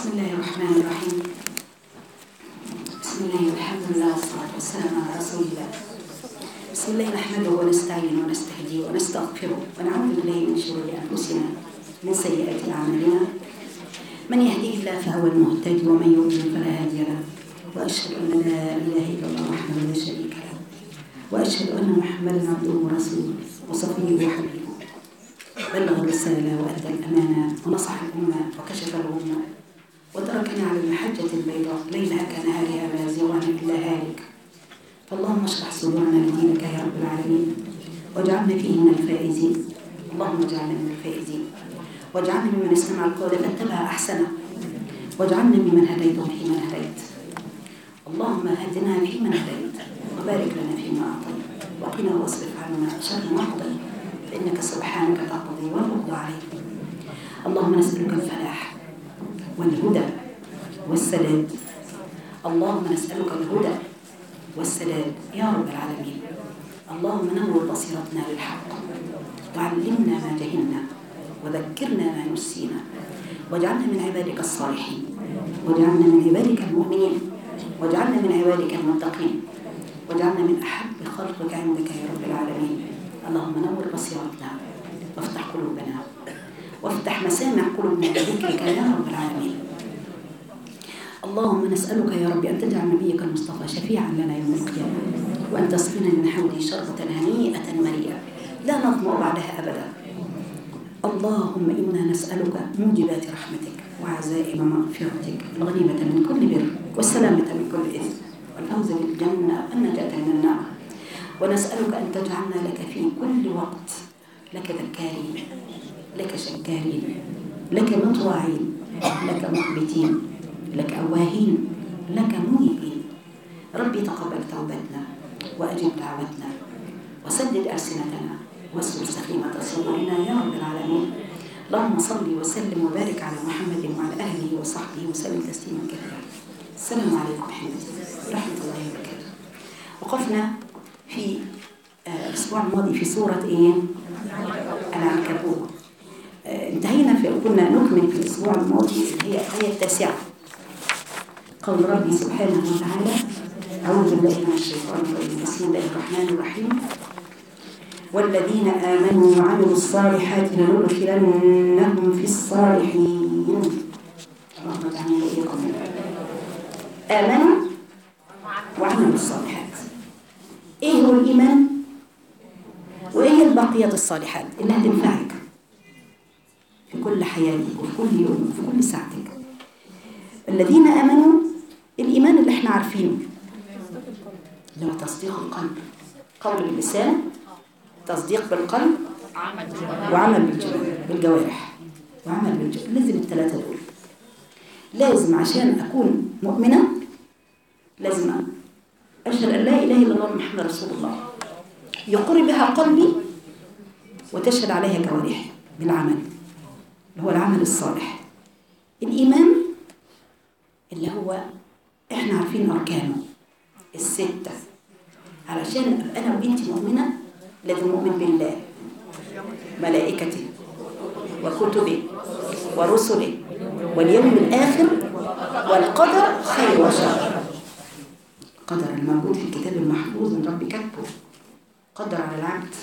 بسم الله الرحمن الرحيم بسم الله والحمد لله والصلاة والسلام على رسول الله بسم الله نحمده ونستعين ونستهديه ونستغفره ونعوذ بالله من شرور أنفسنا من سيئات أعمالنا من يهديه الله فهو المهتدي ومن يضلل فلا هادي له وأشهد أن لا إله إلا الله وحده لا شريك له وأشهد أن محمدا عبده ورسوله وصفيه وحبيبه بلغ الرسالة وأدى الأمانة ونصح الأمة وكشف الغمة وتركنا على المحجة البيضاء ليلها كنهارها لا يزيغها إلا هالك فاللهم اشرح صدورنا لدينك يا رب العالمين واجعلنا فيه من الفائزين اللهم اجعلنا من الفائزين واجعلنا ممن استمع القول فاتبع أحسنه واجعلنا ممن هديتم فيمن هديت اللهم هدنا فيمن هديت وبارك لنا فيما أعطيت وقنا واصرف عنا شر ما قضيت فإنك سبحانك تقضي وتقضى عليك اللهم نسألك الفلاح والهدى والسداد اللهم نسألك الهدى والسداد يا رب العالمين اللهم نور بصيرتنا للحق وعلمنا ما جهلنا وذكرنا ما نسينا واجعلنا من عبادك الصالحين واجعلنا من عبادك المؤمنين واجعلنا من عبادك المتقين واجعلنا من أحب خلقك عندك يا رب العالمين اللهم نور بصيرتنا وافتح قلوبنا وافتح مسامع قلوبنا بذكرك يا رب العالمين اللهم نسألك يا رب أن تجعل نبيك المصطفى شفيعا لنا يوم القيامة وأن تسقينا من حوله شربة هنيئة مريئة لا نظمأ بعدها أبدا اللهم إنا نسألك موجبات رحمتك وعزائم مغفرتك الغنيمة من كل بر والسلامة من كل إثم والفوز بالجنة والنجاة من النار ونسألك أن تجعلنا لك في كل وقت لك ذكارين لك شكارين لك مطواعين لك مخبتين لك أواهين لك منيبين ربي تقبل توبتنا وأجب دعوتنا وسدد ألسنتنا واسلل سخيمة صدورنا يا رب العالمين اللهم صل وسلم وبارك على محمد وعلى أهله وصحبه وسلم تسليما كثيرا السلام عليكم حبيبتي ورحمة الله وبركاته وقفنا في الأسبوع الماضي في سورة إيه؟ العنكبوت انتهينا في كنا نكمل في الأسبوع الماضي هي الآية التاسعة قول ربي سبحانه وتعالى أعوذ بالله من الشيطان الرجيم بسم الله الرحمن الرحيم والذين آمنوا وعملوا الصالحات لندخلنهم في الصالحين اللهم اجعلنا وإياكم آمنوا وعملوا الصالحات ايه هو الايمان وايه البقيات الصالحات اللي هتنفعك في كل حياتك وفي كل يوم وفي كل ساعتك الذين امنوا الايمان اللي احنا عارفينه اللي هو تصديق القلب قول باللسان تصديق بالقلب وعمل بالجوارح وعمل بالجوارح لازم الثلاثه دول لازم عشان اكون مؤمنه لازم أشهد أن لا إله إلا الله محمد رسول الله يقر بها قلبي وتشهد عليها جوارحي بالعمل اللي هو العمل الصالح الإيمان اللي هو إحنا عارفين أركانه الستة علشان أبقى أنا وإنت مؤمنة لازم مؤمن بالله ملائكته وكتبه ورسله واليوم الآخر والقدر خير وشر قدر الموجود في الكتاب المحفوظ من ربي كتبه قدر على العبد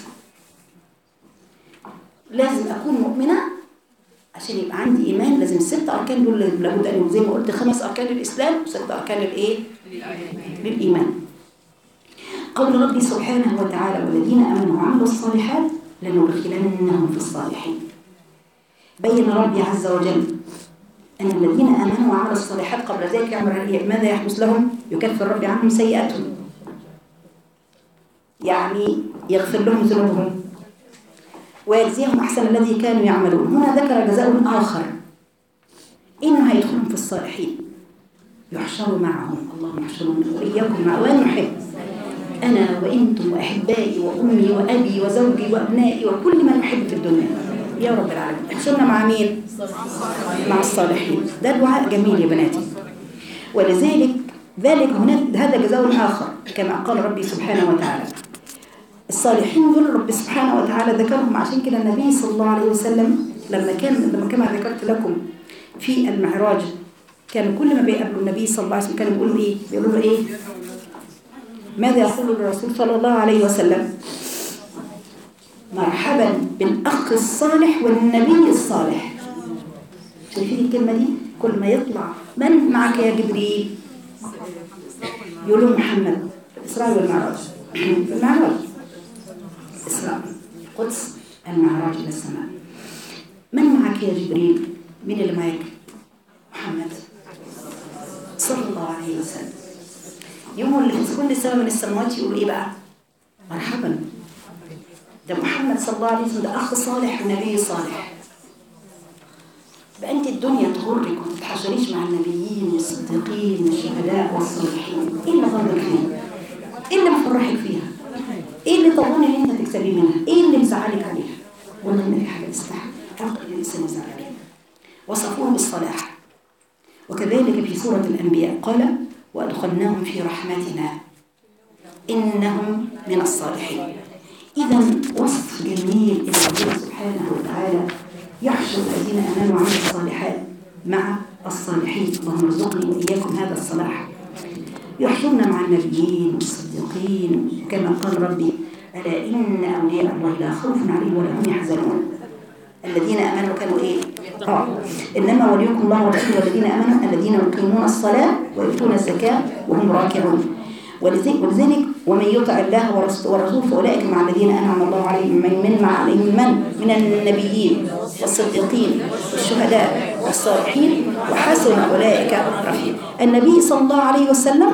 لازم أكون مؤمنة عشان يبقى عندي إيمان لازم الست أركان دول لابد أن زي ما قلت خمس أركان للإسلام وست أركان للإيه؟ للإيمان قول ربي سبحانه وتعالى والذين آمنوا وعملوا الصالحات لندخلنهم في الصالحين بين ربي عز وجل أن الذين آمنوا وعملوا الصالحات قبل ذلك يعمل ماذا يحدث لهم يكفر ربي عنهم سيئاتهم يعني يغفر لهم ذنوبهم ويجزيهم أحسن الذي كانوا يعملون هنا ذكر جزاء آخر إنه هيدخلهم في الصالحين يحشروا معهم اللهم احشرون وإياكم مع وأن نحب أنا وإنتم وأحبائي وأمي وأبي وزوجي وأبنائي وكل من أحب في الدنيا يا رب العالمين احشرنا مع مين؟ مع الصالحين ده دعاء جميل يا بناتي ولذلك ذلك هناك هذا جزاء آخر كما قال ربي سبحانه وتعالى الصالحين دول رب سبحانه وتعالى ذكرهم عشان كده النبي صلى الله عليه وسلم لما كان لما كما ذكرت لكم في المعراج كانوا كل ما بيقابلوا النبي صلى الله عليه وسلم كانوا بيقولوا ايه بيقولوا له ايه ماذا يقول الرسول صلى الله عليه وسلم مرحبا بالاخ الصالح والنبي الصالح شايفين الكلمه دي كل ما يطلع من معك يا جبريل يقول له محمد الاسراء والمعراج المعراج الاسراء القدس المعراج الى السماء من معك يا جبريل مين اللي معك محمد صلى الله عليه وسلم يوم اللي في كل سماء من السماوات يقول ايه بقى مرحبا ده محمد صلى الله عليه وسلم ده اخ صالح ونبي صالح بقى انت الدنيا تغرك وما تتحشريش مع النبيين والصديقين والشهداء والصالحين ايه اللي غرك فيها ايه اللي مفرحك فيها ايه اللي تظن ان انت تكسبي منها ايه اللي مزعلك عليها والله ما في حاجه تستحق حق الانسان يزعل عليها وصفوه بالصلاح وكذلك في سورة الأنبياء قال وأدخلناهم في رحمتنا إنهم من الصالحين إذا وصف جميل إلى الله سبحانه وتعالى يحشر الذين آمنوا وعملوا الصالحات مع الصالحين اللهم ارزقني وإياكم هذا الصلاح يحشرنا مع النبيين والصديقين كما قال ربي ألا إن أولياء الله لا خوف عليهم ولا هم يحزنون الذين امنوا كانوا ايه اه انما وليكم الله ورسوله الذين امنوا الذين يقيمون الصلاه ويؤتون الزكاه وهم راكعون ولذلك ولذلك ومن يطع الله ورسوله فاولئك مع الذين انعم الله عليهم من من مع عليهم من من النبيين والصديقين والشهداء والصالحين وحسن اولئك رفيقا النبي صلى الله عليه وسلم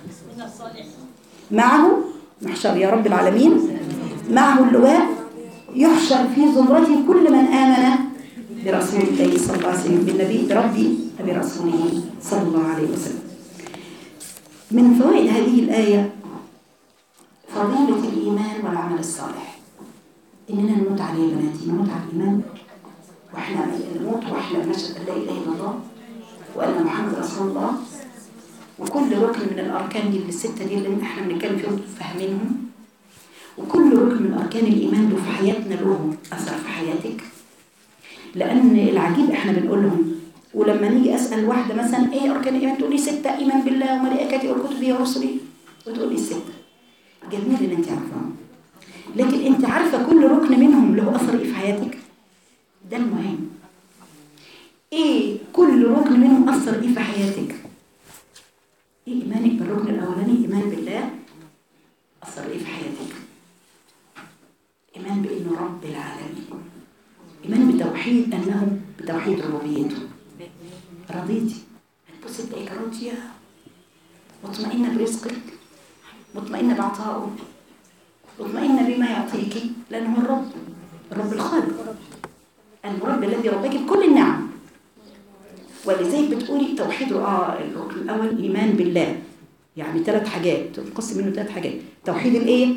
معه محشر يا رب العالمين معه اللواء يحشر في زمرته كل من آمن برسول الله صلى الله عليه وسلم بالنبي بربي برسوله صلى الله عليه وسلم من فوائد هذه الآية فضيلة الإيمان والعمل الصالح إننا نموت عليه يا بناتي نموت على الإيمان وإحنا نموت وإحنا نشهد أن لا إله إلا الله وأن محمد رسول الله وكل ركن من الأركان دي الستة دي اللي إحنا بنتكلم فيهم فاهمينهم وكل ركن من أركان الإيمان له في حياتنا له أثر في حياتك لأن العجيب إحنا بنقول لهم ولما نيجي أسأل واحدة مثلا إيه أركان الإيمان تقول لي ستة إيمان بالله وملائكته وكتبه ورسله وتقول لي ستة جميل اللي أنت عارفاهم لكن أنت عارفة كل ركن منهم له أثر إيه في حياتك ده المهم إيه كل ركن منهم أثر إيه في حياتك إيه إيمانك بالركن الأولاني إيمان بالله أثر إيه في حياتك إيمان بأنه رب العالمين إيمان بتوحيد أنه بتوحيد ربوبيته رضيتي هتبصي تلاقيك راضية مطمئنة برزقك مطمئنة بعطائه مطمئنة بما يعطيك لأنه هو الرب الرب الخالق المرب الذي ربك بكل النعم ولذلك بتقولي توحيد اه الركن الأول إيمان بالله يعني ثلاث حاجات تنقسم منه ثلاث حاجات توحيد الايه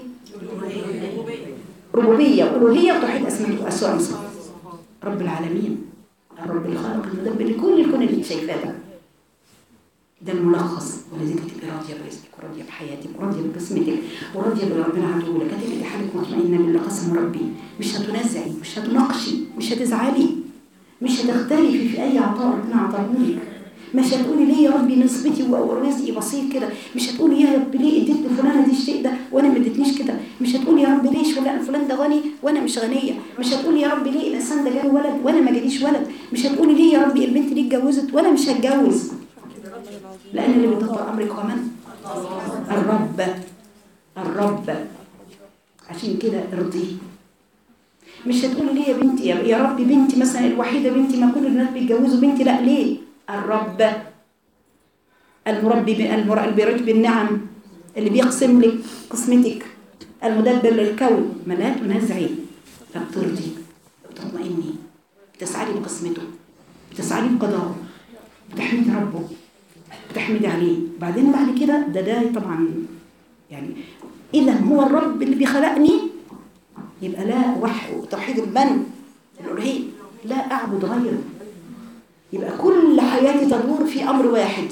ربوبيه والوهيه وتوحيد اسماء واسماء وصفات رب العالمين الرب الخالق المدبر لكل الكون اللي شايفاه ده ده الملخص ولذلك تبقي راضيه برزقك وراضيه بحياتك وراضيه بقسمتك وراضيه باللي ربنا عطوه لك هتبقي حالك مطمئنه باللي قسم ربي مش هتنازعي مش هتناقشي مش هتزعلي مش هتختلفي في اي عطاء ربنا عطاهولك مش هتقولي ليه يا ربي نسبتي ورزقي بسيط كده مش هتقولي يا رب ليه اديت لفلانه دي الشيء ده وانا ما اديتنيش كده مش هتقولي يا رب ليش فلان فلان ده غني وانا مش غنيه مش هتقولي يا رب ليه الانسان ده جاله ولد وانا ما جاليش ولد مش هتقولي ليه يا ربي البنت دي اتجوزت وانا مش هتجوز لان اللي بيدبر امرك هو من الرب الرب عشان كده ارضيه مش هتقولي ليه يا بنتي يا رب بنتي مثلا الوحيده بنتي ما كل الناس بيتجوزوا بنتي لا ليه الرب المربي البرج بالنعم اللي بيقسم لك قسمتك المدبر للكون ما لا تنازعي فبترضي بتطمئني بتسعدي بقسمته بتسعدي بقضائه بتحمدي ربه بتحمدي عليه بعدين بعد كده ده ده طبعا يعني اذا هو الرب اللي بيخلقني يبقى لا وح توحيد المن الالوهيه لا اعبد غيره يبقى كل حياتي تدور في أمر واحد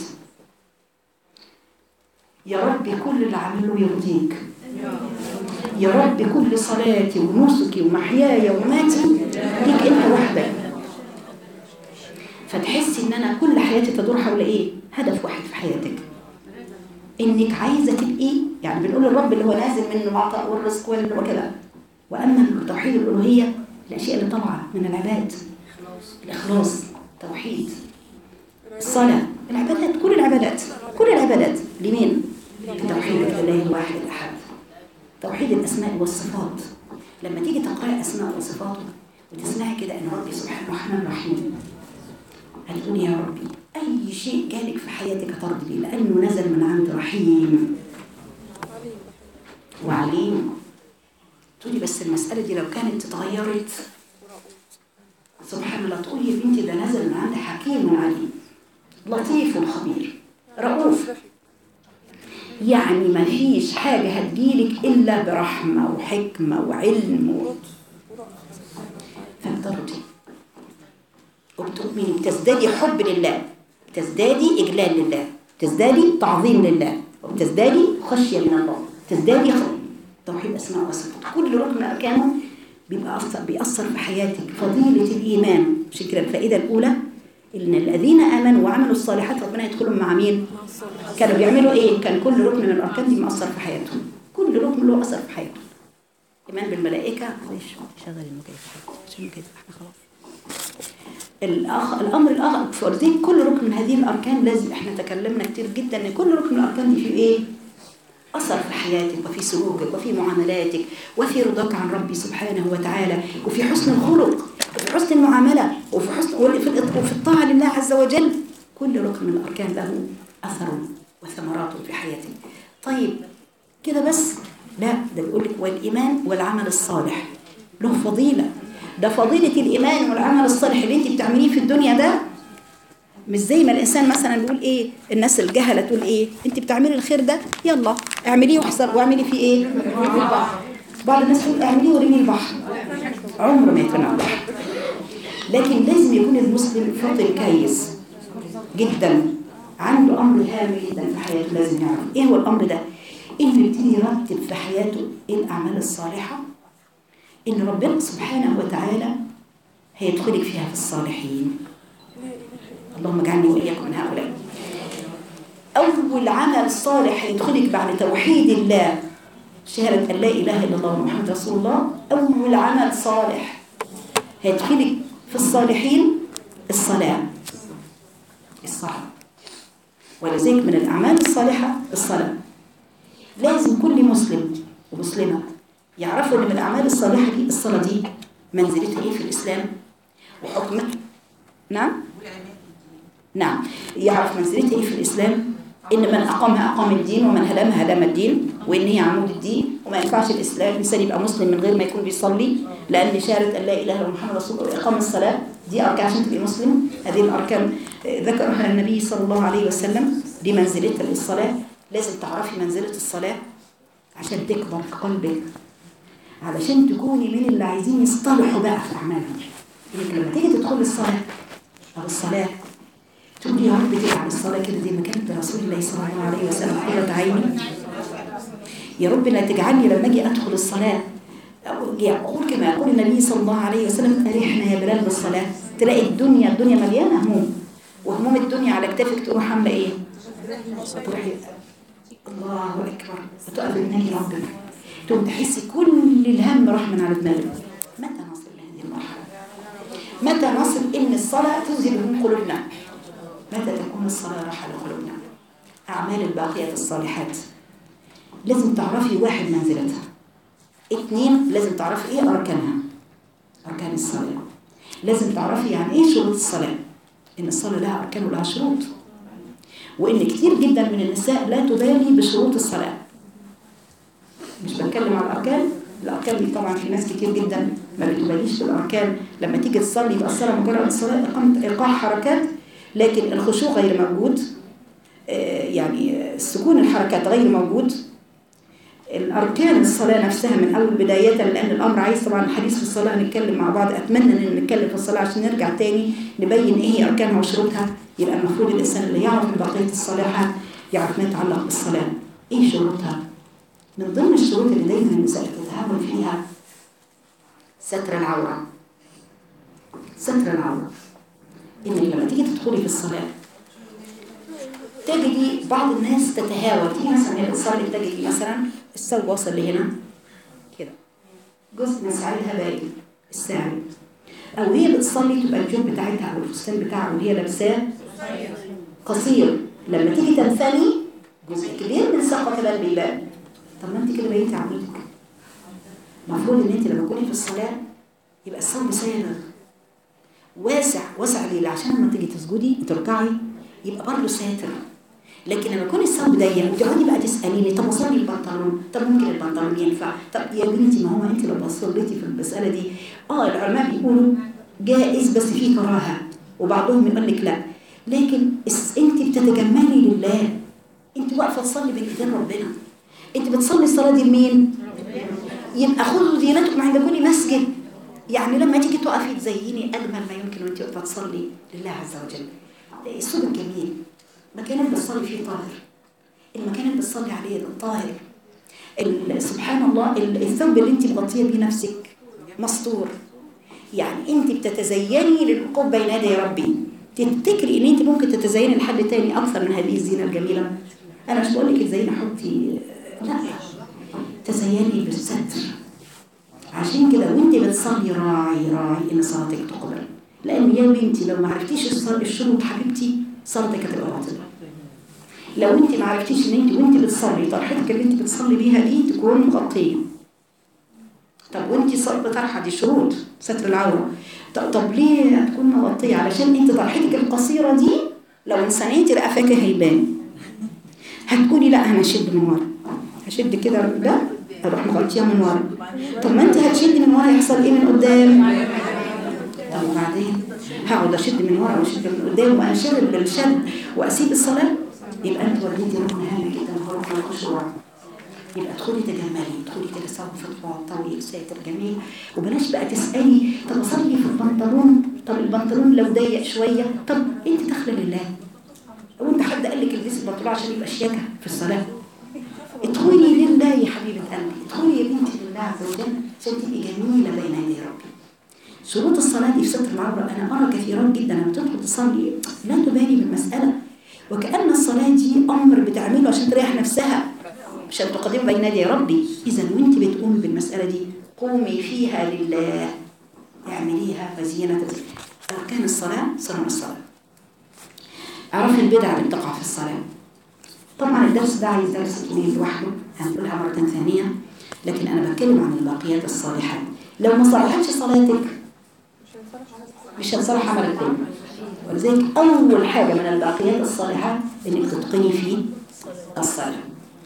يا رب كل اللي عمله يرضيك يا رب كل صلاتي ونسكي ومحياي وماتي ليك انت وحدك فتحسي ان انا كل حياتي تدور حول ايه هدف واحد في حياتك انك عايزه تبقي يعني بنقول الرب اللي هو نازل منه العطاء والرزق وال- وكذا واما توحيد الالوهيه الاشياء اللي طالعه من العباد الاخلاص توحيد الصلاه العبادات كل العبادات كل العبادات لمين توحيد الله الواحد الاحد توحيد الاسماء والصفات لما تيجي تقراي اسماء وصفاته وتسمعي كده ان ربي سبحانه الرحمن الرحيم هتقولي يا ربي اي شيء جالك في حياتك هترضي بيه لانه نزل من عند رحيم وعليم تقولي بس المساله دي لو كانت اتغيرت سبحان الله تقولي يا بنتي ده نزل من عند حكيم عليم لطيف خبير رؤوف يعني ما فيش حاجة هتجيلك إلا برحمة وحكمة وعلم و... فبترضي وبتؤمني بتزدادي حب لله تزدادي إجلال لله تزدادي تعظيم لله وبتزدادي خشية من الله تزدادي خ... توحيد أسماء وصفات كل ركن من أركانه بيبقى أثر بيأثر في حياتك فضيلة الإيمان عشان كده الفائدة الأولى إن الذين آمنوا وعملوا الصالحات ربنا يدخلهم مع مين؟ كانوا بيعملوا إيه؟ كان كل ركن من الأركان دي مأثر في حياتهم كل ركن له أثر في حياتهم إيمان بالملائكة ليش شغل المكيف عشان المكيف احنا خلاص الأخ... الأمر الآخر فلذلك كل ركن من هذه الأركان لازم احنا تكلمنا كتير جدا إن كل ركن من الأركان دي فيه إيه؟ أثر في حياتك وفي سلوكك وفي معاملاتك وفي رضاك عن ربي سبحانه وتعالى وفي حسن الخلق وفي حسن المعاملة وفي حسن وفي الإط- وفي الطاعة لله عز وجل كل ركن من الأركان له أثر وثمرات في حياتك طيب كده بس لا ده بيقول لك والإيمان والعمل الصالح له فضيلة ده فضيلة الإيمان والعمل الصالح اللي أنت بتعمليه في الدنيا ده مش زي ما الانسان مثلا بيقول ايه الناس الجهله تقول ايه انت بتعملي الخير ده يلا اعمليه واحسن واعملي فيه ايه بعض الناس تقول اعمليه ورمي البحر عمره ما يترمي على البحر لكن لازم يكون المسلم فاطن كيس جدا عنده امر هام جدا في حياته لازم يعرف ايه هو الامر ده انه يبتدي يرتب في حياته الاعمال الصالحه ان ربنا سبحانه وتعالى هيدخلك فيها في الصالحين اللهم اجعلني واياكم من هؤلاء اول عمل صالح يدخلك بعد توحيد الله شهادة أن لا إله إلا الله ومحمد رسول الله أول عمل صالح هيدخلك في الصالحين الصلاة الصلاة ولذلك من الأعمال الصالحة الصلاة لازم كل مسلم ومسلمة يعرفوا أن من الأعمال الصالحة دي الصلاة دي منزلتها إيه في الإسلام وحكمها نعم نعم يعرف منزلتها ايه في الاسلام ان من اقامها اقام الدين ومن هدمها هدم الدين وان هي عمود الدين وما ينفعش الاسلام الانسان يبقى مسلم من غير ما يكون بيصلي لان شهاده ان لا اله الا الله محمد رسول الله واقام الصلاه دي اركان عشان تبقي مسلم هذه الاركان آه، ذكرها النبي صلى الله عليه وسلم دي منزلتها للصلاه لازم تعرفي منزله الصلاه عشان تكبر في قلبك علشان تكوني من اللي عايزين يصطلحوا بقى في اعمالهم انك لما تيجي تدخلي الصلاه او الصلاه تقولي يا رب تجعل الصلاة كده زي ما كانت رسول الله صلى الله عليه وسلم قرة عيني يا رب لا تجعلني لما اجي ادخل الصلاة أو يقول كما يقول النبي صلى الله عليه وسلم أريحنا يا بلال بالصلاة تلاقي الدنيا الدنيا مليانة هموم وهموم الدنيا على كتافك تروح عاملة ايه؟ تروحي الله أكبر وتقف بناجي ربك تقوم تحسي كل الهم راح من على دماغك متى نصل لهذه المرحلة؟ متى نصل إن الصلاة تذهب من قلوبنا؟ متى تكون الصلاة راحة لقلوبنا أعمال الباقيات الصالحات لازم تعرفي واحد منزلتها اثنين لازم تعرفي ايه أركانها أركان الصلاة لازم تعرفي يعني ايه شروط الصلاة إن الصلاة لها أركان ولها شروط وإن كتير جدا من النساء لا تبالي بشروط الصلاة مش بتكلم على الأركان الأركان دي طبعا في ناس كتير جدا ما بتباليش بالأركان لما تيجي تصلي يبقى الصلاة مجرد صلاة إقامة إيقاع حركات لكن الخشوع غير موجود آه، يعني سكون الحركات غير موجود الأركان الصلاة نفسها من أول بداية لأن الأمر عايز طبعا الحديث في الصلاة هنتكلم مع بعض أتمنى إن نتكلم في الصلاة عشان نرجع تاني نبين إيه هي أركانها وشروطها يبقى المفروض الإنسان اللي يعرف من بقية الصلاحات يعرف ما يتعلق بالصلاة إيه شروطها؟ من ضمن الشروط اللي دايما النساء تتهاون فيها ستر العورة ستر العورة انك لما تيجي تدخلي في الصلاه تجدي بعض الناس تتهاوى تيجي مثلا هي بتصلي تجدي مثلا الثوب واصل لهنا كده جزء من ساعدها باقي الساعد او هي بتصلي تبقى الجيب بتاعتها او الفستان بتاعها وهي لابساه قصير لما تيجي تنثني جزء كبير من ساقها كمان بيبان طب ما انت كده بقيتي عبيدك المفروض ان انت لما تكوني في الصلاه يبقى الصوم سابغ واسع واسع ليه عشان لما تيجي تسجدي تركعي يبقى برضه ساتر لكن لما يكون الثوب ضيق وتقعدي بقى تساليني طب اصلي البنطلون طب ممكن البنطلون ينفع طب يا بنتي ما هو انت لو صليتي في المساله دي اه العلماء بيقولوا جائز بس فيه كراهه وبعضهم يقول لك لا لكن اس- انت بتتجملي لله انت واقفه تصلي بين ايدين ربنا انت بتصلي الصلاه دي لمين يبقى خذوا دينتكم عند كل مسجد يعني لما تيجي تقفي تزيني اجمل ما يمكن وانت واقفه تصلي لله عز وجل الثوب الجميل مكان اللي بتصلي فيه طاهر المكان اللي بتصلي عليه ده طاهر ال- سبحان الله ال- الثوب اللي انت مغطيه بيه نفسك مستور يعني انت بتتزيني للوقوف بين يدي ربي تفتكري ان انت ممكن تتزيني لحد تاني اكثر من هذه الزينه الجميله انا مش بقول لك تزيني حطي لا تزيني بالستر عشان كده وانت بتصلي راعي راعي ان صلاتك تقبل لان يا بنتي لو ما عرفتيش الصلاة الشروط حبيبتي صلاتك هتبقى باطله لو انت ما عرفتيش ان انت وانت بتصلي طرحتك اللي انت بتصلي بيها دي تكون مغطيه طب وانت صلب طرحه دي شروط ستر العوره طب, طب ليه هتكون مغطيه علشان انت طرحتك القصيره دي لو انسانيتي رقفك هيبان هتقولي لا انا هشد من ورا هشد كده ده اروح مغطيها من ورا طب ما انت هتشدي من ورا يحصل ايه من قدام طب وبعدين هقعد اشد من ورا واشد من قدام وانشغل بالشد واسيب الصلاه يبقى انت وديتي ركن هام جدا هو ركن الخشوع يبقى ادخلي تجملي ادخلي كده صوت فضفاض طويل ساتر جميل وبلاش بقى تسالي طب اصلي في البنطلون طب البنطلون لو ضيق شويه طب انت داخله لله وانت حد قال لك البسي البنطلون عشان يبقى شياكه في الصلاه ادخلي لله يا حبيبه قلبي ادخلي يا بنتي لله عز وجل عشان تبقي جميله بين يدي ربي شروط الصلاة دي في ستر العورة أنا أرى كثيرات جدا لما تدخل تصلي لا تبالي بالمسألة وكأن الصلاة دي أمر بتعمله عشان تريح نفسها عشان تقدم بين يدي ربي إذا وأنت بتقومي بالمسألة دي قومي فيها لله اعمليها فزينة أركان الصلاة سنن الصلاة اعرفي البدع اللي بتقع في الصلاة طبعا الدرس ده عايز درس طويل لوحده هنقولها مرة ثانية لكن أنا بتكلم عن الباقيات الصالحات لو ما صلحتش صلاتك مش هتصلح عملك كله ولذلك أول حاجة من الباقيات الصالحات إنك تتقني في الصلاة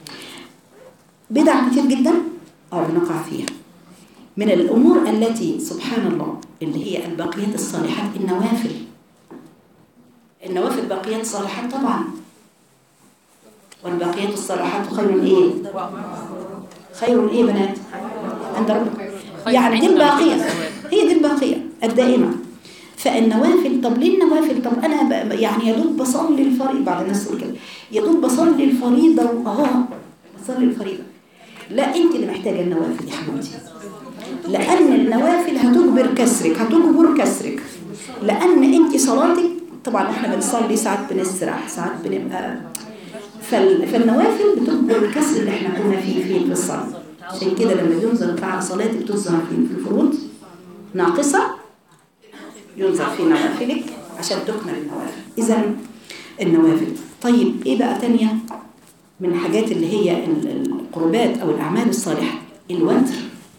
بدع كتير جدا أو بنقع فيها من الأمور التي سبحان الله اللي هي الباقيات الصالحات النوافل النوافل باقيات صالحات طبعا والباقيات الصالحات خير ايه خير ايه بنات عند ربك يعني دي الباقية هي دي الباقية الدائمة فالنوافل طب ليه النوافل طب انا ب... يعني يا دوب بصلي الفريضة بعض الناس تقول كده يا دوب بصلي الفريضة واه بصلي الفريضة لا انت اللي محتاجة النوافل يا حبيبتي لأن النوافل هتجبر كسرك هتجبر كسرك لأن انت صلاتك طبعا احنا بنصلي ساعات بنسرح ساعات بنبقى فال... فالنوافل بتجبر الكسر اللي احنا كنا فيه فيه في الصلاة عشان كده لما ينظر على صلاتك تظهر في الفروض ناقصة ينظر في نوافلك عشان تكمل النوافل إذا النوافل طيب إيه بقى تانية من الحاجات اللي هي القربات أو الأعمال الصالحة الوتر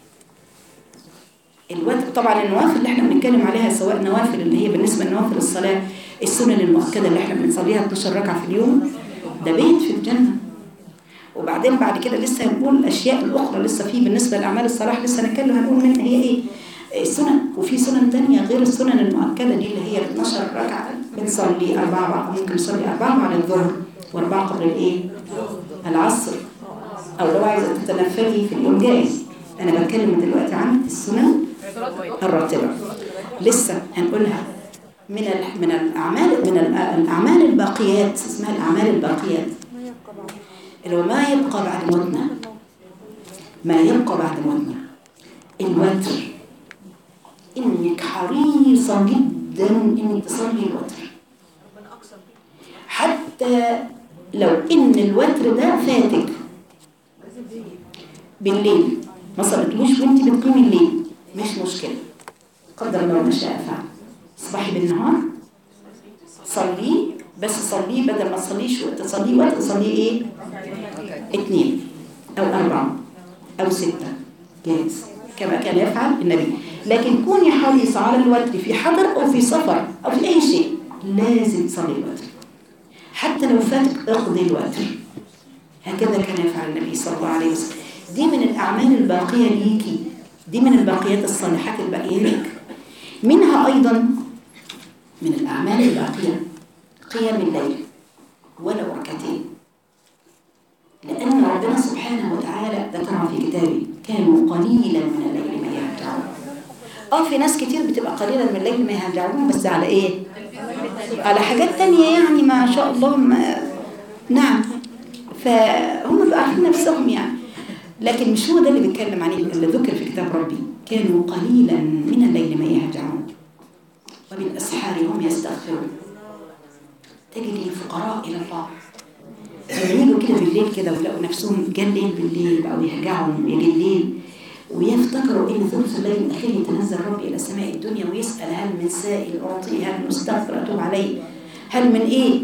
الوتر طبعا النوافل اللي احنا بنتكلم عليها سواء نوافل اللي هي بالنسبة لنوافل الصلاة السنن المؤكدة اللي احنا بنصليها 12 ركعة في اليوم ده بيت في الجنة وبعدين بعد كده لسه هنقول الأشياء الأخرى لسه في بالنسبة لأعمال الصلاح لسه هنتكلم هنقول منها هي إيه السنن وفي سنن تانية غير السنن المؤكدة دي اللي هي 12 ركعة بنصلي أربعة ممكن نصلي أربعة بعد الظهر وأربعة قبل الإيه؟ العصر أو لو عايزة تتنفلي في اليوم جائز أنا بتكلم دلوقتي عن السنن الراتبة لسه هنقولها من من الأعمال من الأعمال الباقيات اسمها الأعمال الباقيات اللي هو ما يبقى بعد موتنا ما يبقى بعد موتنا الوتر إنك حريصة جدا جدا انك تصلي الوتر حتى لو ان الوتر ده فاتك بالليل ما صليتوش وانت بتقيمي الليل مش مشكله قدر الله ما شاء فعل اصبحي بالنهار صليه بس صليه بدل ما تصليش تصليه وقت تصليه ايه اثنين او اربعه او سته جاهز كما كان يفعل النبي لكن كوني حريص على الوتر في حضر او في سفر او في اي شيء لازم تصلي الوتر حتى لو فاتك اقضي الوتر هكذا كان يفعل النبي صلى الله عليه وسلم دي من الأعمال الباقية ليكي دي من الباقيات الصالحات الباقية لك منها أيضا من الأعمال الباقية قيام الليل ولو ركعتين لأن ربنا سبحانه وتعالى ذكرها في كتابه كانوا قليلا من الليل ما يهجعون اه في ناس كتير بتبقى قليلا من الليل ما يهجعون بس على ايه على حاجات تانية يعني ما شاء الله ما نعم فهم بيبقوا عارفين نفسهم يعني لكن مش هو ده اللي بيتكلم عليه اللي ذكر في كتاب ربي كانوا قليلا من الليل ما يهجعون وبالأسحار هم يستغفرون تجد الفقراء إلى الله لما يجوا كده بالليل كده ويلاقوا نفسهم جا الليل بالليل بقوا يهجعهم يجي الليل ويفتكروا ان ثلث الليل الاخير يتنزل ربي الى سماء الدنيا ويسال هل من سائل اعطيه هل مستغفر اتوب عليه هل من ايه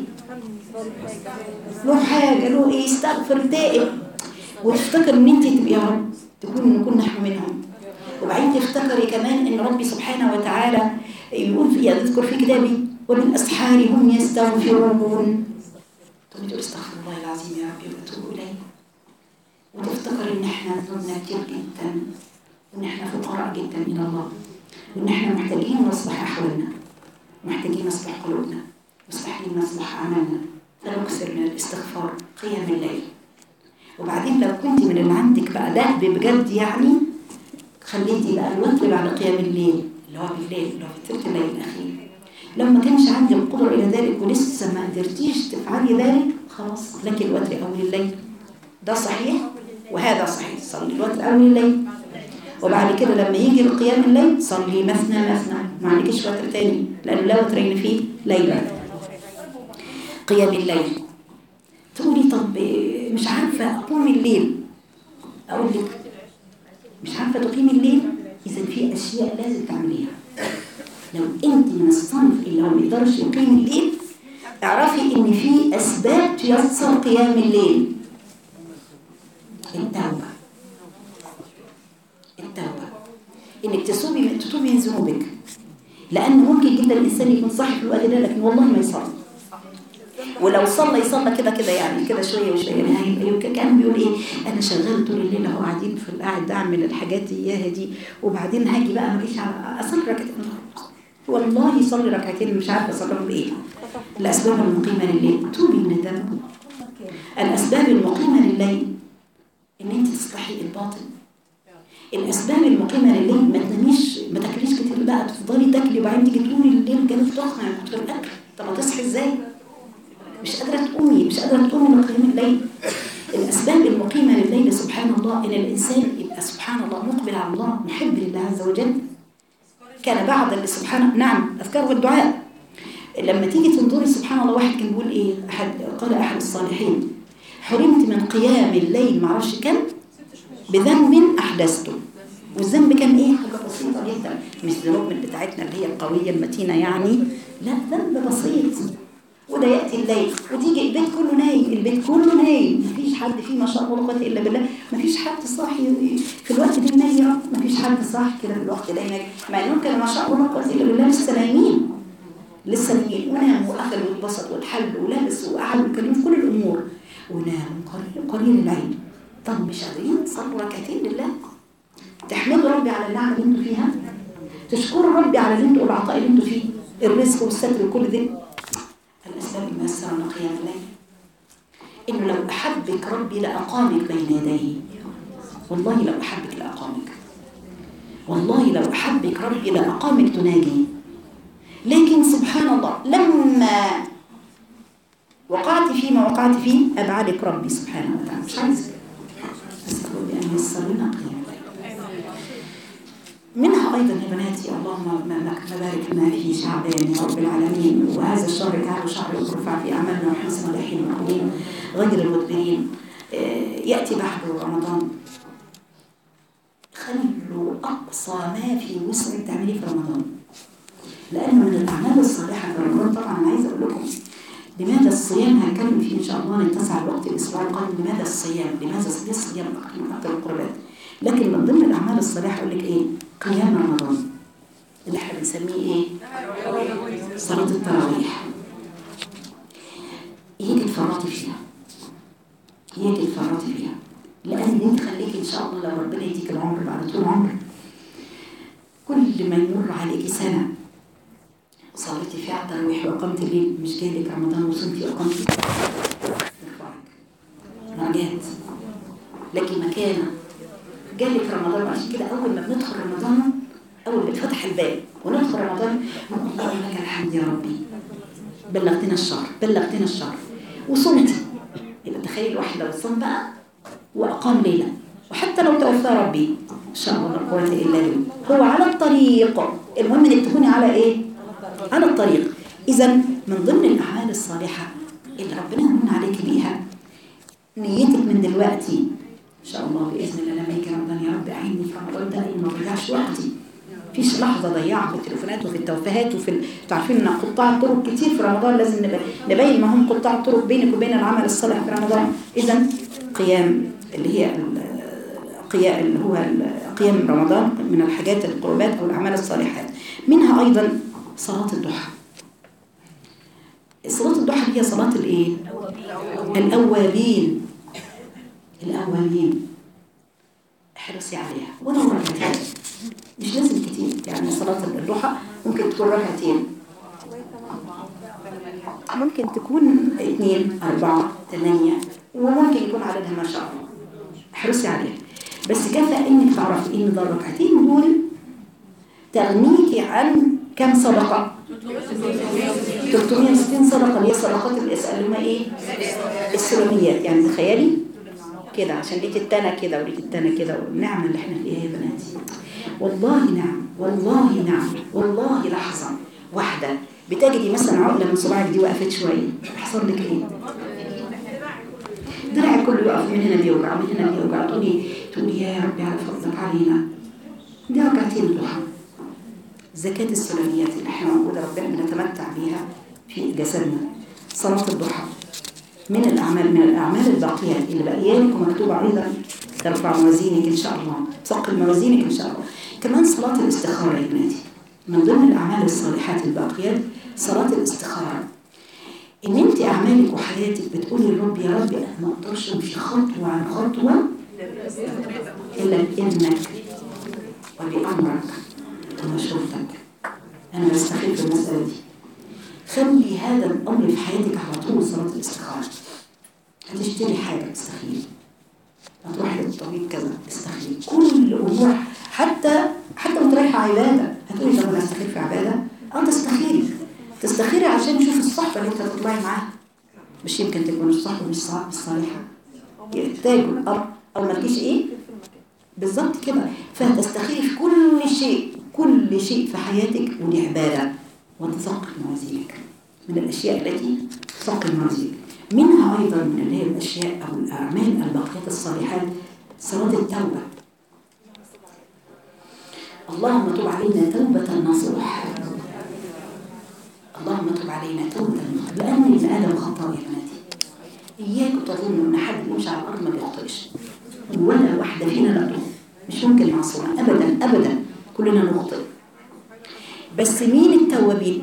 له حاجه له ايه استغفر تائب وتفتكر ان انت تبقي يا رب تكون نكون نحن منهم وبعدين تفتكري كمان ان ربي سبحانه وتعالى يقول في يذكر في كتابه وبالاسحار هم يستغفرون تقول تقول استغفر الله العظيم يا ربي واتوب اليه وتفتكر ان احنا ذنوبنا كتير جدا وان احنا فقراء جدا الى الله وان احنا محتاجين نصلح احوالنا محتاجين نصلح قلوبنا محتاجين نصلح اعمالنا فنكثر من الاستغفار قيام الليل وبعدين لو كنت من اللي عندك بقى ده بجد يعني خليتي بقى الوتر بعد قيام الليل اللي هو بالليل اللي هو في ثلث الليل الاخير لو ما كانش عندك القدره الى ذلك ولسه ما قدرتيش تفعلي ذلك خلاص لك الوتر اول الليل ده صحيح وهذا صحيح صلي الوتر اول الليل وبعد كده لما يجي القيام الليل صلي مثنى مثنى ما عندكش وتر تاني لان لا وترين فيه ليلا قيام الليل تقولي طب مش عارفة أقوم الليل أقول لك مش عارفة تقيمي الليل إذا في أشياء لازم تعمليها لو أنت من الصنف اللي هو ما يقدرش يقيم الليل اعرفي إن في أسباب تيسر قيام الليل التوبة التوبة إنك تتوبي تتوبي من ذنوبك لأن ممكن جدا الإنسان يكون صاحي في الوقت ده لكن والله ما يصلي ولو صلى يصلى كده كده يعني كده شويه وشويه يعني كان بيقول ايه انا شغال طول الليل اهو قاعدين في القاعد اعمل الحاجات اياها دي وبعدين هاجي بقى ما اجيش اصلي ركعتين والله يصلي ركعتين مش عارفه اصليهم بايه الاسباب المقيمه لليل توبي من الذنب الاسباب المقيمه لليل ان انت تصلحي الباطن الاسباب المقيمه لليل ما تناميش ما تاكليش كتير بقى تفضلي تاكلي وبعدين تيجي تقومي الليل كانت تخنق من كتر الاكل طب هتصحي ازاي؟ مش قادرة تقومي مش قادرة تقومي من قيام الليل الأسباب المقيمة لليل سبحان الله إن الإنسان يبقى سبحان الله مقبل على الله محب لله عز وجل كان بعد اللي سبحانه نعم أذكار والدعاء لما تيجي تنظري سبحان الله واحد كان بيقول إيه أحد قال أحد الصالحين حرمت من قيام الليل معرفش كم بذنب أحدثته والذنب كان ايه حاجه بسيطه جدا مش ذنوب من بتاعتنا اللي هي القويه المتينه يعني لا ذنب بسيط وده ياتي الليل وتيجي البيت كله نايم البيت كله نايم مفيش حد فيه ما شاء الله لا قوه الا بالله مفيش حد صاحي في الوقت ده نايم يا رب مفيش حد صاحي كده في الوقت ده نايم مع انهم كانوا ما شاء الله لا قوه الا بالله لسه نايمين لسه نايمين ونام واكل واتبسط واتحل ولبس وقعد واتكلم في كل الامور ونام قليل قليل العين طب مش قادرين تصلوا ركعتين لله تحمدوا ربي على النعمه اللي انتوا فيها تشكروا ربي على اللي انتوا العطاء اللي انتوا فيه الرزق والستر وكل ده الأسباب الميسرة من قيام الليل إنه لو أحبك ربي لأقامك بين يديه والله لو أحبك لأقامك والله لو أحبك ربي لأقامك تناجي لكن سبحان الله لما وقعت فيما وقعت فيه أبعدك ربي سبحانه وتعالى مش عايزك أسأل بأن يسر لنا قيام الليل منها أيضا يا بناتي اللهم مبارك لنا في شعبان يا رب العالمين وهذا الشهر تعالوا شهر يرفع في أعمالنا وحسن صالحين المؤمنين غير المدبرين يأتي بعد رمضان خلوا أقصى ما في وسعك تعمليه في رمضان لأن من الأعمال الصالحة في رمضان طبعا أنا عايزة أقول لكم لماذا الصيام هنتكلم فيه إن شاء الله نتسع الوقت الأسبوع القادم لماذا الصيام؟ لماذا الصيام من أكثر القربات؟ لكن من ضمن الأعمال الصالحة أقول لك إيه؟ قيام رمضان اللي احنا بنسميه إيه؟ صلاة التراويح يجي الفرط فيها يجي الفرط فيها لأن دي تخليك إن شاء الله لو ربنا يديك العمر بعد طول عمر كل ما يمر عليك سنة وصليتي فيها التراويح وأقمت الليل مش جاي لك رمضان وصمتي وأقمتي ترفعك رجعت لك مكانة جالك رمضان عشان كده أول ما بندخل رمضان أول ما اتفتح الباب وندخل رمضان نقول اللهم لك الحمد يا ربي بلغتنا الشهر بلغتنا الشهر وصمتي يبقى تخيل الواحد لو صام بقى وأقام ليلة وحتى لو توفى ربي إن شاء الله لا قوة إلا بالله هو على الطريق المهم إنك تكوني على إيه؟ على الطريق إذا من ضمن الأعمال الصالحة اللي ربنا يمن عليك بيها نيتك من دلوقتي إن شاء الله بإذن الله لما يجي رمضان يا رب أعيني في رمضان ده ما أضيعش وقتي فيش لحظة ضيعها في التليفونات وفي التوفيهات وفي ال... عارفين ان قطاع الطرق كتير في رمضان لازم نبين ما هم قطاع الطرق بينك وبين العمل الصالح في رمضان إذا قيام اللي هي قيام اللي هو قيام رمضان من الحاجات القربات أو الأعمال الصالحات منها أيضا صلاة الضحى صلاة الضحى هي صلاة الإيه؟ الأوابين الأوابين احرصي عليها ولو ركعتين مش لازم كتير يعني صلاة الضحى ممكن تكون ركعتين ممكن تكون اثنين أربعة ثمانية وممكن يكون عددها ما شاء الله احرصي عليها بس كفى انك تعرفي ان الركعتين دول تغنيكي عن كم صدقة 360 صدقة اللي هي صدقات اللي هم ايه السلميات يعني تخيلي كده عشان ليك التانى كده وليك التانى كده والنعمة اللي احنا فيها يا بناتي والله نعم والله نعم والله لحظة واحدة بتجدي مثلا عقلة من صباعك دي وقفت شوية يحصل لك ايه دراعك كله يقف من هنا بيوجع من هنا بيوجع تقولي تقولي يا ربي على فضلك علينا دي ركعتين ضحى زكاة السلميات اللي احنا موجودة ربنا بنتمتع بيها في جسدنا صلاة الضحى من الأعمال من الأعمال الباقيات اللي بقيالك ومكتوبة أيضا ترفع موازينك إن شاء الله ثقل موازينك إن شاء الله كمان صلاة الاستخارة يا بناتي من ضمن الأعمال الصالحات الباقيات صلاة الاستخارة إن أنت أعمالك وحياتك بتقولي للرب يا رب أنا ما أقدرش أمشي خطوة عن خطوة إلا بإذنك وبأمرك ومشورتك أنا بستخير في المسألة دي خلي هذا الأمر في حياتك على طول صلاة الاستخارة هتشتري حاجة استخيري هتروحي للطبيب كذا استخيري كل أمور حتى حتى وانت رايحة عبادة هتقولي طب أنا أستخير في عبادة أه تستخيري تستخيري عشان تشوف الصحبة اللي أنت هتطلعي معاها مش يمكن تكون الصحبة مش صالحة يحتاجوا الأمر أو مالكيش إيه بالظبط كده فهتستخيري في كل شيء كل شيء في حياتك ودي عبادة وتثقل موازينك من الأشياء التي تثقل موازينك منها أيضا من اللي هي الأشياء أو الأعمال الباقيات الصالحات صلاة التوبة اللهم تب علينا توبة نصوح اللهم تب علينا توبة نصوح لأن ابن آدم خطاء يا بناتي إياك تظن إن حد يمشي على الأرض ما بيخطئش ولا واحدة فينا لا تخطئ مش ممكن معصومة أبدا أبدا كلنا نخطئ بس مين التوابين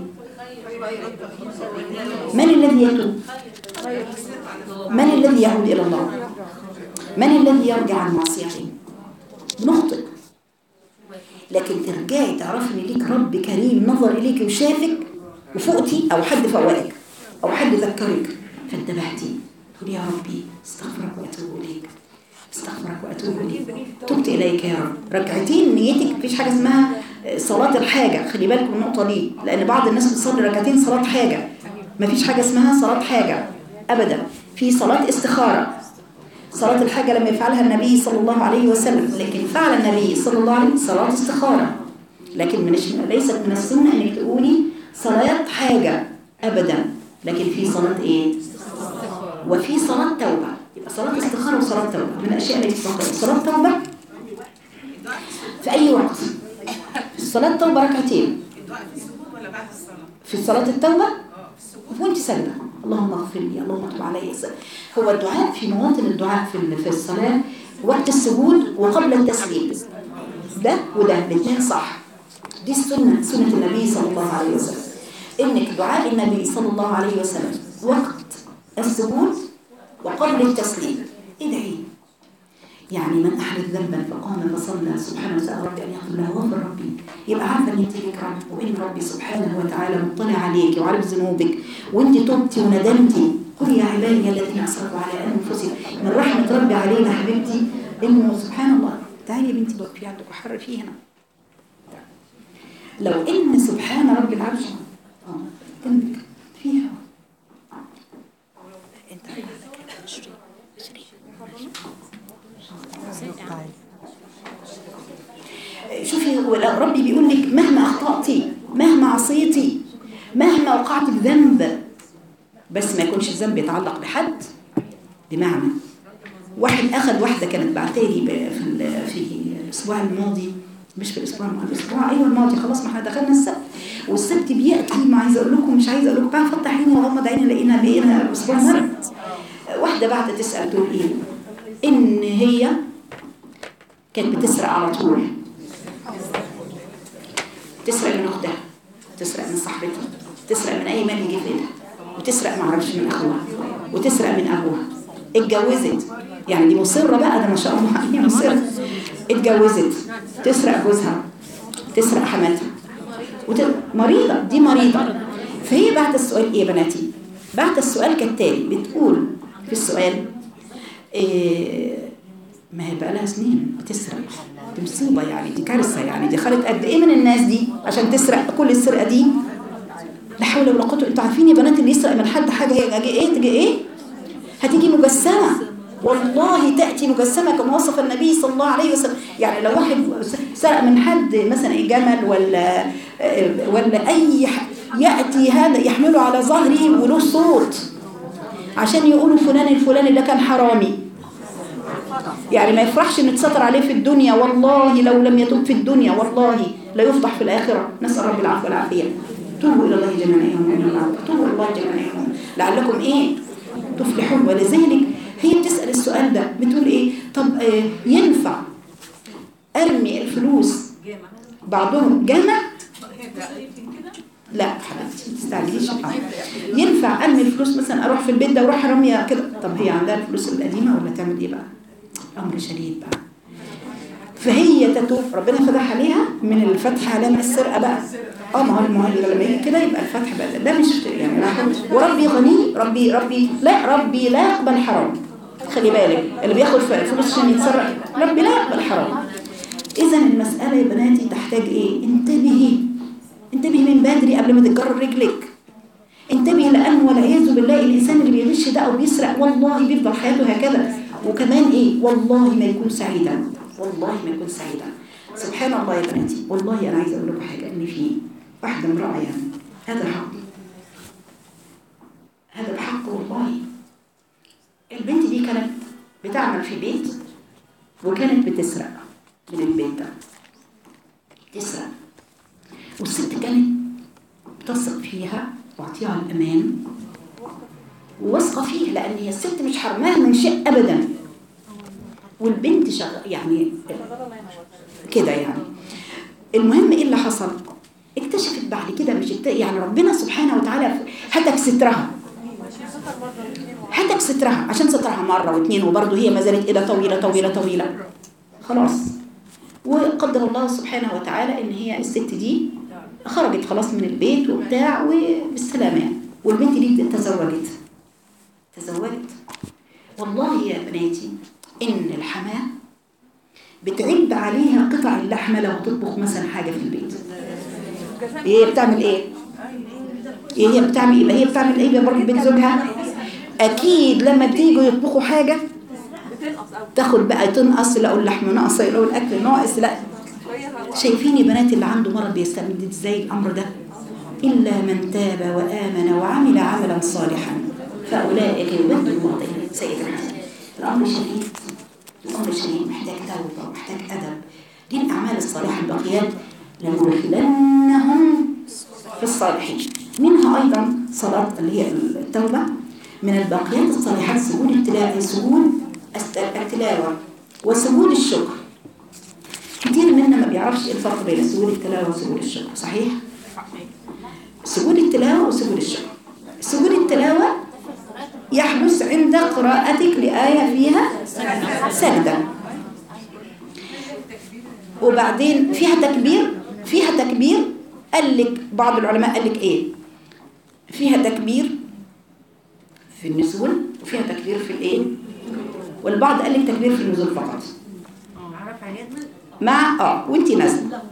من الذي يتوب من الذي يعود إلى الله من الذي يرجع عن معصيته نخطئ لكن ترجعي تعرفي ان ليك رب كريم نظر اليك وشافك وفقتي او حد فوقك او حد ذكرك فانتبهتي تقولي يا ربي استغفرك واتوب اليك استغفرك واتوب اليك تبت اليك يا رب ركعتين نيتك مفيش حاجه اسمها صلاه الحاجه خلي بالك من النقطه دي لان بعض الناس بتصلي ركعتين صلاه حاجه مفيش حاجه اسمها صلاه حاجه ابدا في صلاه استخاره صلاة الحاجة لما يفعلها النبي صلى الله عليه وسلم لكن فعل النبي صلى الله عليه وسلم صلاة استخارة لكن من ليست من السنة انك تقولي صلاة حاجة ابدا لكن في صلاة ايه وفي صلاة توبة يبقى صلاة استخارة وصلاة توبة من الاشياء التي تستخدم صلاة توبة في اي وقت في صلاة توبة ركعتين الدعاء في السجود ولا بعد الصلاة؟ في صلاة التوبة اه في السجود وانت ساجدة اللهم اغفر لي اللهم تب علي هو الدعاء في مواطن الدعاء في ال- في الصلاة وقت السجود وقبل التسليم ده وده الاثنين صح دي السنة سنة النبي صلى الله عليه وسلم انك دعاء النبي صلى الله عليه وسلم وقت السجود وقبل التسليم ادعي يعني من أحدث ذنبا فقام فصلى سبحانه وتعالى ربي أن يغفر له غفر ربي يبقى عارفة أن أنت لك رب وإن ربي سبحانه وتعالى مطلع عليك وعارف ذنوبك وأنت تبتي وندمتي قل يا عبادي الذين أسرفوا على أنفسهم من رحمة ربي علينا حبيبتي إنه سبحان الله تعالي يا بنتي بقى في عندك وحر في هنا لو إن سبحان رب العرش آه جنبك فيها أنت شوفي هو ربي بيقول لك مهما اخطاتي مهما عصيتي مهما وقعت بذنب بس ما يكونش الذنب يتعلق بحد بمعنى واحد اخذ واحده كانت بعتالي ب- في ال- في الاسبوع الماضي مش في الاسبوع الماضي الاسبوع ايوه الماضي خلاص ما احنا دخلنا السبت والسبت بياتي ما عايزه اقول لكم مش عايزه اقول لكم بقى فتح عيني وغمض عيني لقينا بقينا الاسبوع مر واحده بعد تسال تقول ايه ان هي كانت بتسرق على طول تسرق من اختها تسرق من صاحبتها تسرق من اي مال يجي في ايدها وتسرق ما اعرفش من اخوها وتسرق من ابوها اتجوزت يعني دي مصره بقى ده ما شاء الله هي مصره اتجوزت تسرق جوزها تسرق حماتها وت... مريضه دي مريضه فهي بعد السؤال ايه يا بناتي بعد السؤال كالتالي بتقول في السؤال إيه ما هي بقى لها سنين بتسرق دي مصيبه يعني دي كارثه يعني دي خدت قد ايه من الناس دي عشان تسرق كل السرقه دي لا حول ولا قوه انتوا عارفين يا بنات اللي يسرق من حد حاجه هي هتيجي ايه تيجي ايه هتيجي مجسمه والله تاتي مجسمه كما وصف النبي صلى الله عليه وسلم يعني لو واحد سرق من حد مثلا جمل ولا ولا اي ح- ياتي هذا يحمله على ظهره وله صوت عشان يقولوا فلان الفلاني ده كان حرامي يعني ما يفرحش ان اتستر عليه في الدنيا والله لو لم يتوب في الدنيا والله لا يفضح في الاخره نسال رب العفو والعافيه توبوا الى الله جميعا ايها المؤمنون توبوا الى الله جميعا ايها المؤمنون لعلكم ايه تفلحون ولذلك هي بتسال السؤال ده بتقول ايه طب آه ينفع ارمي الفلوس بعضهم جمع لا حبيبتي ما تستعجليش ينفع ارمي الفلوس مثلا اروح في البيت ده واروح ارميها كده طب هي عندها الفلوس القديمه ولا تعمل ايه بقى امر شديد بقى فهي تتوب ربنا فتح عليها من الفتح على من السرقه بقى اه ما هو ما هو لما يجي كده يبقى الفتح بقى ده مش يعني لا حول. وربي غني ربي ربي لا ربي لا يقبل حرام خلي بالك اللي بياخد فلوس عشان يتسرق ربي لا يقبل حرام اذا المساله يا بناتي تحتاج ايه انتبهي انتبهي من بدري قبل ما تتجرر رجلك انتبهي لان والعياذ بالله الانسان اللي بيغش ده او بيسرق والله بيفضل حياته هكذا وكمان ايه والله ما يكون سعيدا والله ما يكون سعيدا سبحان الله يا بناتي والله انا عايزه اقول لكم حاجه ان في واحده امراه يعني هذا حق هذا بحق والله البنت دي كانت بتعمل في بيت وكانت بتسرق من البيت ده تسرق والست كانت بتثق فيها واعطيها الامان وواثقه فيه لان هي الست مش حرماها من شيء ابدا والبنت شغ... يعني كده يعني المهم ايه اللي حصل اكتشفت بعد كده مش الت... يعني ربنا سبحانه وتعالى هتك سترها هتك سترها عشان سترها مرة واثنين وبرضه هي ما زالت إيدها طويلة طويلة طويلة خلاص وقدر الله سبحانه وتعالى ان هي الست دي خرجت خلاص من البيت وبتاع وبالسلامة يعني. والبنت دي تزوجت تزوجت والله يا بناتي ان الحماه بتعد عليها قطع اللحمه لو تطبخ مثلا حاجه في البيت هي بتعمل ايه ايه هي بتعمل ايه هي بتعمل ايه برضه بيت زوجها اكيد لما بتيجوا يطبخوا حاجه تاخد بقى تنقص لقوا اللحمه ناقصه لقوا الاكل ناقص لا شايفين يا بنات اللي عنده مرض بيستمد ازاي الامر ده الا من تاب وامن وعمل عملا صالحا فاولئك يبدل الله سيئات الامر شديد الامر شديد محتاج توبه ومحتاج ادب دي الاعمال الصالحه الباقيات لندخلنهم في الصالحين منها ايضا صلاه اللي هي التوبه من الباقيات الصالحات سجود التلاوه سجود التلاوه وسجود الشكر كتير منا ما بيعرفش إيه الفرق بين سجود التلاوه وسجود الشكر صحيح سجود التلاوه وسجود الشكر سجود التلاوه يحدث عند قراءتك لآية فيها سجدة وبعدين فيها تكبير فيها تكبير قال لك بعض العلماء قال لك ايه فيها تكبير في النزول وفيها تكبير في الايه والبعض قال لك تكبير في النزول فقط مع اه وانت نازله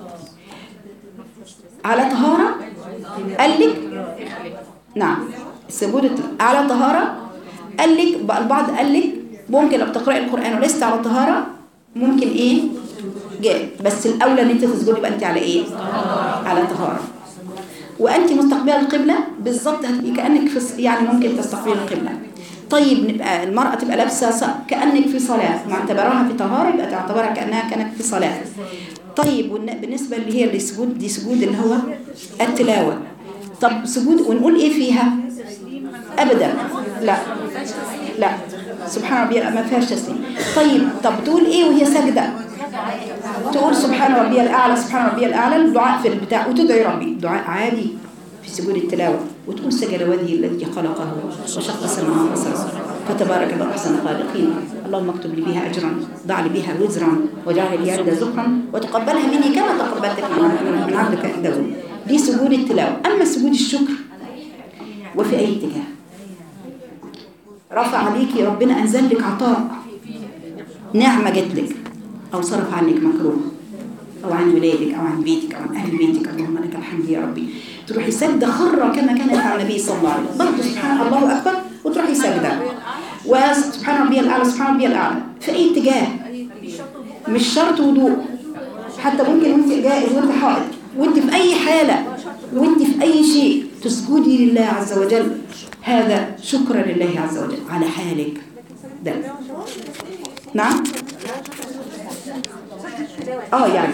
على طهاره قال لك نعم سجود الت- على طهاره قال لك البعض قال لك ممكن لو بتقراي القران ولست على طهاره ممكن ايه جاء بس الاولى ان انت تسجدي يبقى انت على ايه على طهاره وانت مستقبله القبله بالظبط هتبقي كانك في الص- يعني ممكن تستقبلي القبله طيب نبقى المراه تبقى لابسه ص- كانك في صلاه مع اعتبارها في طهاره يبقى تعتبرها كانها كانت في صلاه طيب والن- بالنسبه اللي هي السجود دي سجود اللي هو التلاوه طب سجود ونقول ايه فيها ابدا لا لا سبحان ربي ما فيهاش تسليم طيب طب تقول ايه وهي ساجده تقول سبحان ربي الاعلى سبحان ربي الاعلى الدعاء في البتاع وتدعي ربي دعاء عادي في سجود التلاوه وتقول سجد وجهي الذي خلقه وشق السماوات والارض فتبارك الله احسن الخالقين اللهم اكتب لي بها اجرا ضع لي بها وزرا واجعل لي عند زخرا وتقبلها مني كما تقبلتك من من عبدك داود دي سجود التلاوه اما سجود الشكر وفي اي اتجاه رفع عليكي ربنا انزل لك عطاء نعمه جت لك او صرف عنك مكروه او عن ولادك او عن بيتك او عن اهل بيتك اللهم لك الحمد يا ربي تروحي سجده خره كما كانت على النبي صلى الله عليه وسلم برضه سبحان الله اكبر وتروحي سجده وسبحان ربي الاعلى سبحان ربي الاعلى في اي اتجاه مش شرط وضوء حتى ممكن وانت جائز وانت حائض وانت في اي حاله وانت في اي شيء تسجدي لله عز وجل هذا شكرا لله عز وجل على حالك ده نعم اه يعني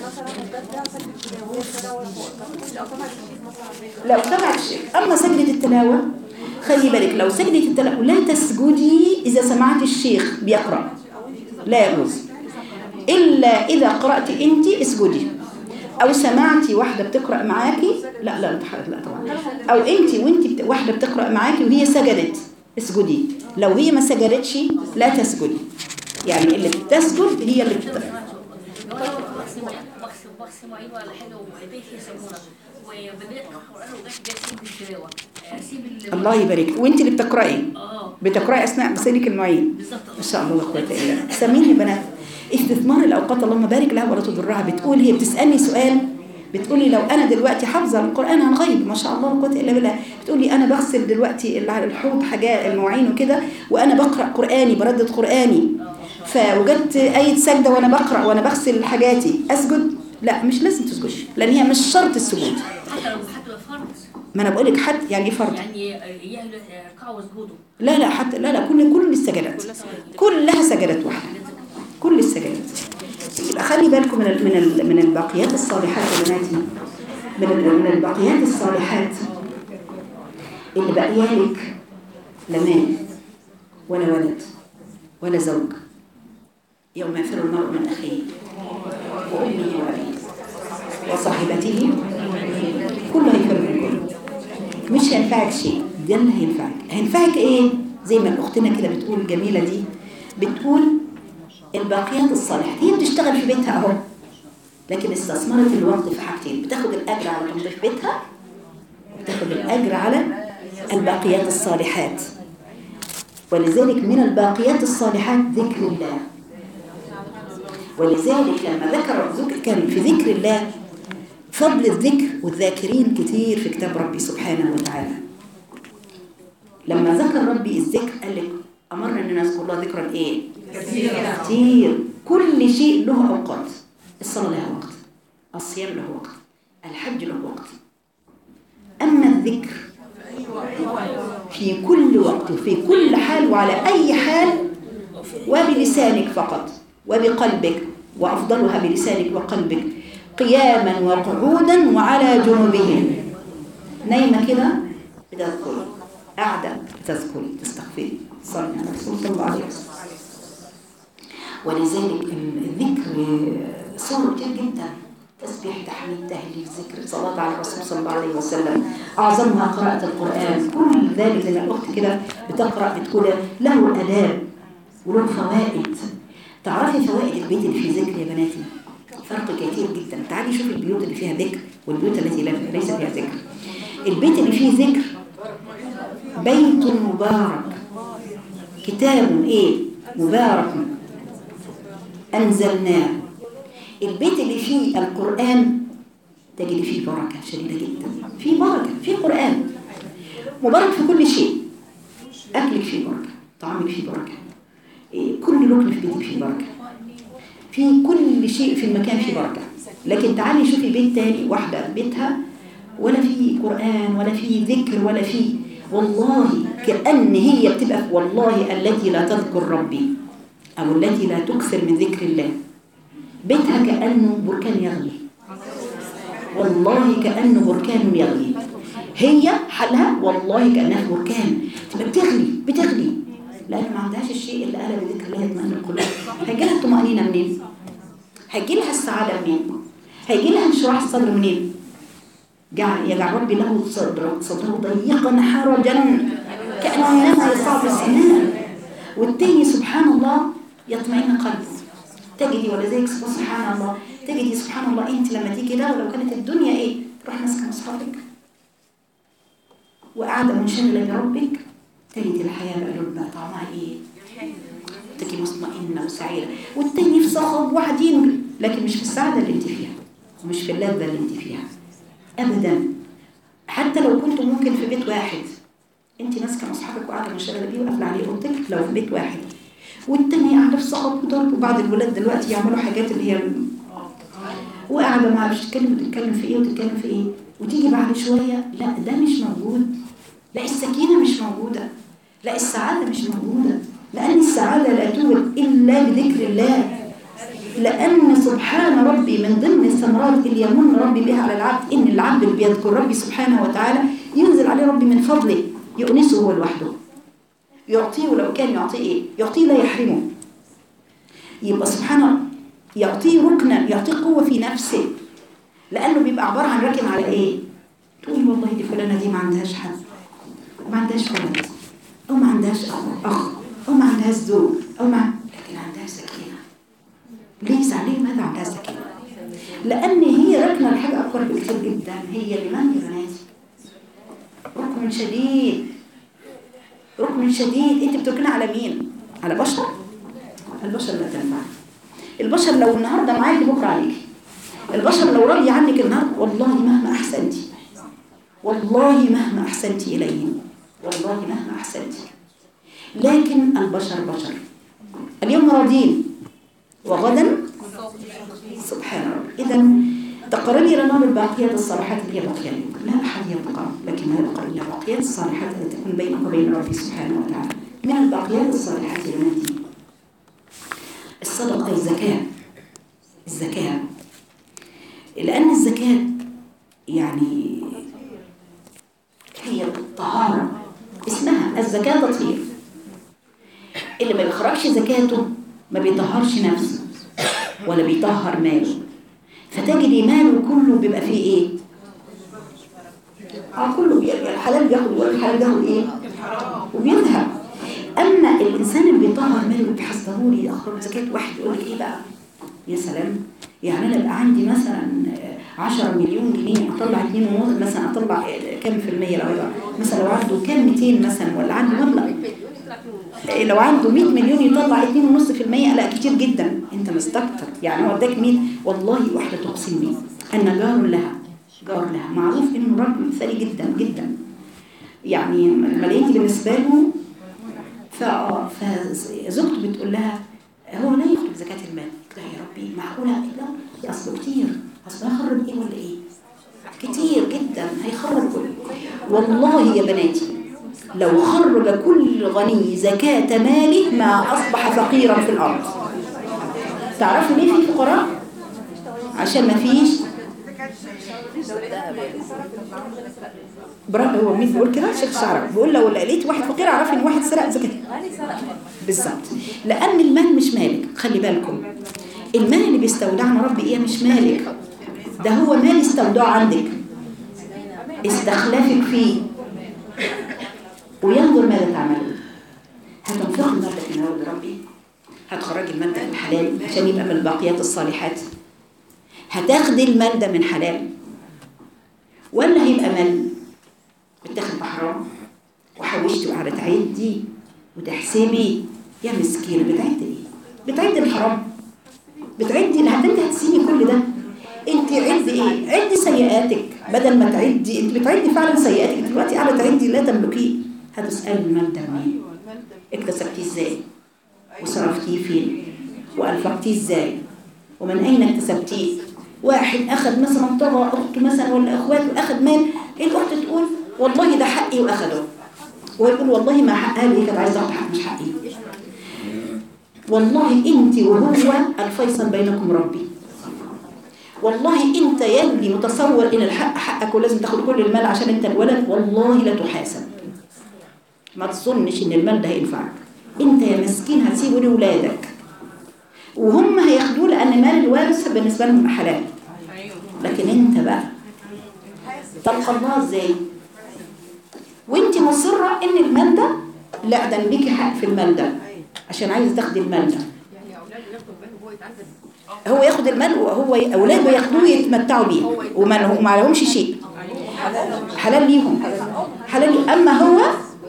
لو سمعت الشيء اما سجدة التلاوة خلي بالك لو سجدة التلاوة لا تسجدي اذا سمعت الشيخ بيقرأ لا يجوز الا اذا قرأت انت اسجدي او سمعتي واحدة بتقرأ معاكي لا لا لا طبعا او انت وانت بت... واحدة بتقرأ معاكي وهي سجدت اسجدي لو هي ما سجدتش لا تسجدي يعني اللي بتسجد هي اللي بت... بغسل بغسل معين ولا حاجه وبيتي يسمونا وبدات القران وجت جت اسيب التلاوه اسيب ال- الله يبارك وانت اللي بتقرأي اه بتقرأي اثناء غسيلك المواعين بالظبط ما شاء الله لا قوه الا بالله سميني بنات استثمار الاوقات اللهم بارك لها ولا تضرها بتقول هي بتسالني سؤال بتقولي لو انا دلوقتي حافظه القران عن غيب ما شاء الله لا قوه الا بالله بتقولي انا بغسل دلوقتي ال- الحوض حاجات المواعين وكده وانا بقرا قراني بردد قراني فوجدت ايه سجده وانا بقرا وانا بغسل حاجاتي اسجد لا مش لازم تسجدي لان هي مش شرط السجود حتى لو حتى لو فرض ما انا بقول لك حد يعني ايه فرض يعني يهل يركعوا ويسجدوا لا لا حتى لا لا كل كل السجدات كلها سجدات واحده كل السجدات يبقى خلي بالكم من ال من ال من الباقيات الصالحات يا بناتي من ال من الباقيات الصالحات اللي باقيه لك لا مال ولا ولد ولا زوج يوم يفر المرء من اخيه وامه وابيه وصاحبته كله هيفر من كله مش هينفعك شيء ده اللي هينفعك هينفعك ايه زي ما اختنا كده بتقول الجميله دي بتقول الباقيات الصالحات هي بتشتغل في بيتها اهو لكن استثمرت الوقت في حاجتين بتاخد الاجر على تنظيف بيتها وبتاخد الاجر على الباقيات الصالحات ولذلك من الباقيات الصالحات ذكر الله ولذلك لما ذكر ذكر- كان في ذكر الله فضل الذكر والذاكرين كتير في كتاب ربي سبحانه وتعالى لما ذكر ربي الذكر قال لك أمرنا أن نذكر الله ذكرا إيه؟ كثير كل شيء له أوقات الصلاة لها وقت الصيام له وقت الحج له وقت أما الذكر في كل وقت في كل حال وعلى أي حال وبلسانك فقط وبقلبك وأفضلها بلسانك وقلبك قياما وقعودا وعلى جنوبهم نايمة كده بتذكري قاعدة تذكري تستغفري صلي على رسول الله عليه وسلم ولذلك الذكر صور كتير جدا تسبيح تحميد تهليل ذكر صلاة على الرسول صلى الله عليه وسلم أعظمها قراءة القرآن كل ذلك زي ما الأخت كده بتقرأ بتقول له آداب وله فوائد تعرفي فوائد البيت اللي فيه ذكر يا بناتي فرق كثير جدا تعالي شوفي البيوت اللي فيها ذكر والبيوت التي لا- ليس فيها ذكر البيت اللي فيه ذكر بيت مبارك كتاب ايه مبارك انزلناه البيت اللي فيه القرآن تجد فيه بركة شديدة جدا فيه بركة فيه قرآن مبارك في كل شيء أكلك فيه بركة طعامك فيه بركة إيه، كل لقمة في بيتك فيه بركة في كل شيء في المكان فيه بركة لكن تعالي شوفي بيت تاني واحدة بيتها ولا فيه قرآن ولا فيه ذكر ولا فيه والله كأن هي بتبقى والله التي لا تذكر ربي أو التي لا تكثر من ذكر الله بيتها كأنه بركان يغلي والله كأنه بركان يغلي هي حالها والله كأنها بركان تبقى بتغلي بتغلي لأن ما عندهاش الشيء اللي قال بذكر الله يطمئن القلوب هيجي لها الطمأنينة منين؟ هيجي لها السعادة منين؟ هيجي لها انشراح الصدر منين؟ جعل يجعل ربي له صدر صدره ضيقا حرجا كأنه ينام يصعب السنان والتاني سبحان الله يطمئن قلبه تجدي ولذلك سبحان الله تجدي سبحان الله انت لما تيجي كده ولو كانت الدنيا ايه تروح ماسكه مصحفك وقاعده منشغله بربك تجدي الحياه بقى لونها طعمها ايه تجي مطمئنه وسعيده والتاني في صخب وحدين لكن مش في السعاده اللي انت فيها ومش في اللذه اللي انت فيها ابدا حتى لو كنتوا ممكن في بيت واحد انت ماسكه مصحفك وقاعده منشغله بيه وقافله عليه اوضتك لو في بيت واحد والتانية قاعدة في صخب وضرب وبعض الولاد دلوقتي يعملوا حاجات اللي هي وقاعدة ما عارفش تتكلم وتتكلم في ايه وتتكلم في ايه وتيجي بعد شوية لا ده مش موجود لا السكينة مش موجودة لا السعادة مش موجودة لأن السعادة لا توجد إلا بذكر الله لأن سبحان ربي من ضمن الثمرات اللي يمن ربي بها على العبد إن العبد اللي بيذكر ربي سبحانه وتعالى ينزل عليه ربي من فضله يؤنسه هو لوحده يعطيه ولو كان يعطيه ايه يعطيه لا يحرمه يبقى سبحان الله يعطيه ركنا يعطيه قوة في نفسه لأنه بيبقى عبارة عن راكن على ايه تقول والله دي فلانة دي ما عندهاش حد وما عندهاش ولد أو ما عندهاش أخ أو ما عندهاش زوج أو ما لكن عندها سكينة ليس عليه ماذا عندها سكينة لأن هي راكنة لحاجة أكبر بكثير جدا هي لمن يا بناتي ركن شديد ركن شديد انت بتركنها على مين على بشر البشر لا تنفع البشر لو النهارده معاكي بكره عليكي البشر لو راضي عنك النهارده والله مهما احسنتي والله مهما احسنتي اليهم والله مهما احسنتي لكن البشر بشر اليوم راضين وغدا سبحان الله اذا تقربي الى نار الباقيات الصالحات اللي هي باقيه لا احد يبقى لكن لا يبقى الا الباقيات الصالحات التي تكون بينك وبين ربي سبحانه وتعالى من الباقيات الصالحات يا بناتي الصدقه الزكاه الزكاه لان الزكاه يعني هي الطهاره اسمها الزكاه تطهير اللي ما بيخرجش زكاته ما بيطهرش نفسه ولا بيطهر ماله فتجدي ماله كله بيبقى فيه ايه اه كله بي- الحلال بياخد والحلال بياخد ايه وبيذهب اما الانسان اللي بيطهر ماله بيحس ضروري يخرج زكاه واحد يقول لك ايه بقى يا سلام يعني انا يبقى عندي مثلا 10 مليون جنيه اطلع 2 ونص مثلا اطلع كام في المية لو يبقى مثلا لو عنده كام 200 مثلا ولا عنده مبلغ لو عنده 100 مليون يطلع 2.5% لا كتير جدا انت مستكتر يعني هو اداك 100 والله واحده تقسم لي ان جار لها جار لها معروف انه رجل مثالي جدا جدا يعني الملايين بالنسبه له ف فزوجته بتقول لها هو لا يخرج زكاه المال قلت لها يا ربي معقوله لا اصله كتير اصل هيخرب ايه ولا ايه كتير جدا هيخرب كل والله يا بناتي لو خرج كل غني زكاة ماله ما أصبح فقيرا في الأرض تعرفوا ليه في فقراء عشان ما فيش برا هو مين بيقول كده شيخ شعرة بيقول لو لقيت واحد فقير اعرفي ان واحد سرق زكاة بالظبط لان المال مش مالك خلي بالكم المال اللي بيستودعنا ربي ايه مش مالك ده هو مال استودعه عندك استخلافك فيه وينظر ماذا تعملون هتنفق المال ده في مرض ربي هتخرجي المال ده من حلال عشان يبقى من الباقيات الصالحات هتاخدي المال ده من حلال ولا هيبقى مال بتاخد بحرام وحوشتي وقاعده تعدي وتحسبي يا مسكينه بتعدي ايه؟ بتعدي الحرام بتعدي لحد انت هتسيبي كل ده انت عدي ايه؟ عدي سيئاتك بدل ما تعدي انت بتعدي فعلا سيئاتك انت دلوقتي قاعده تعدي لا تملكيه هتسالي المال ده منين؟ اكتسبتيه ازاي؟ وصرفتيه فين؟ وانفقتيه ازاي؟ ومن اين اكتسبتيه؟ واحد اخذ مثلا طغى اخته مثلا ولا اخواته اخذ مال الاخت تقول والله ده حقي واخده وهو يقول والله ما حقها لي كانت عايزه اخد حق مش حقي والله انت وهو الفيصل بينكم ربي والله انت يلي متصور ان الحق حقك ولازم تاخد كل المال عشان انت الولد والله لا تحاسب ما تظنش ان المال ده هينفعك انت يا مسكين هتسيبه لاولادك وهم هياخدوه لان مال الوارث بالنسبه لهم حلال لكن انت بقى تلقى الله ازاي وانت مصره ان المال ده لا ده ليكي حق في المال ده عشان عايزه تاخدي المال ده هو ياخد المال وهو اولاده ياخدوه يتمتعوا بيه وما وما لهمش شيء حلال ليهم حلال ليهم. اما هو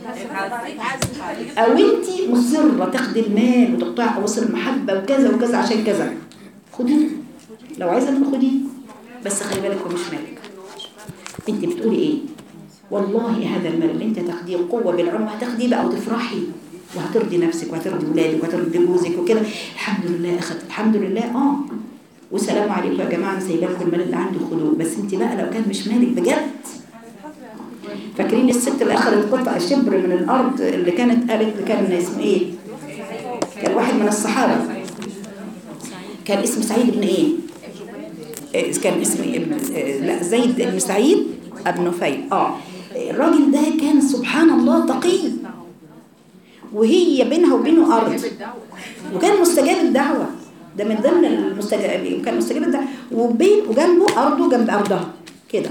او انت مصره تاخدي المال وتقطعي اواصر المحبه وكذا وكذا عشان كذا خديه لو عايزه خديه بس خلي بالك هو مش مالك انت بتقولي ايه والله هذا المال اللي انت تاخديه قوه بالعمر هتاخديه بقى وتفرحي وهترضي نفسك وهترضي ولادك وهترضي جوزك وكده الحمد لله اخدت الحمد لله اه وسلام عليكم يا جماعه انا سايبه لكم المال اللي عندي خدوه بس انت بقى لو كان مش مالك بجد فاكرين الست اللي اخذت قطع شبر من الارض اللي كانت قالت كان اسمه ايه كان واحد من الصحابه كان اسمه سعيد بن ايه إيه، كان اسمه ابن إيه، لا زيد بن سعيد ابن نفيل اه الراجل ده كان سبحان الله تقي وهي بينها وبينه ارض وكان مستجاب الدعوه ده من ضمن المستجاب كان مستجاب الدعوه وبين وجنبه ارضه جنب ارضها كده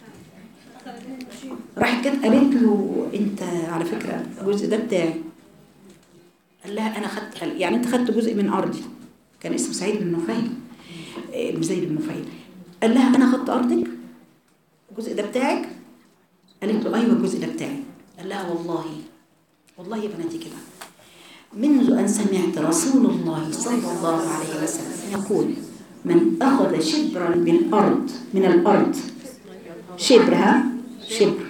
راحت كده قالت له انت على فكره الجزء ده بتاعي قال لها انا خدت قال يعني انت خدت جزء من ارضي كان اسمه سعيد بن نفيل إيه، زيد بن نفيل قال لها انا خدت ارضك الجزء ده بتاعك قالت له ايوه الجزء ده بتاعي قال لها والله والله يا بناتي كده منذ ان سمعت رسول الله صلى الله عليه وسلم يقول من اخذ شبرا من ارض من الارض شبرها شبر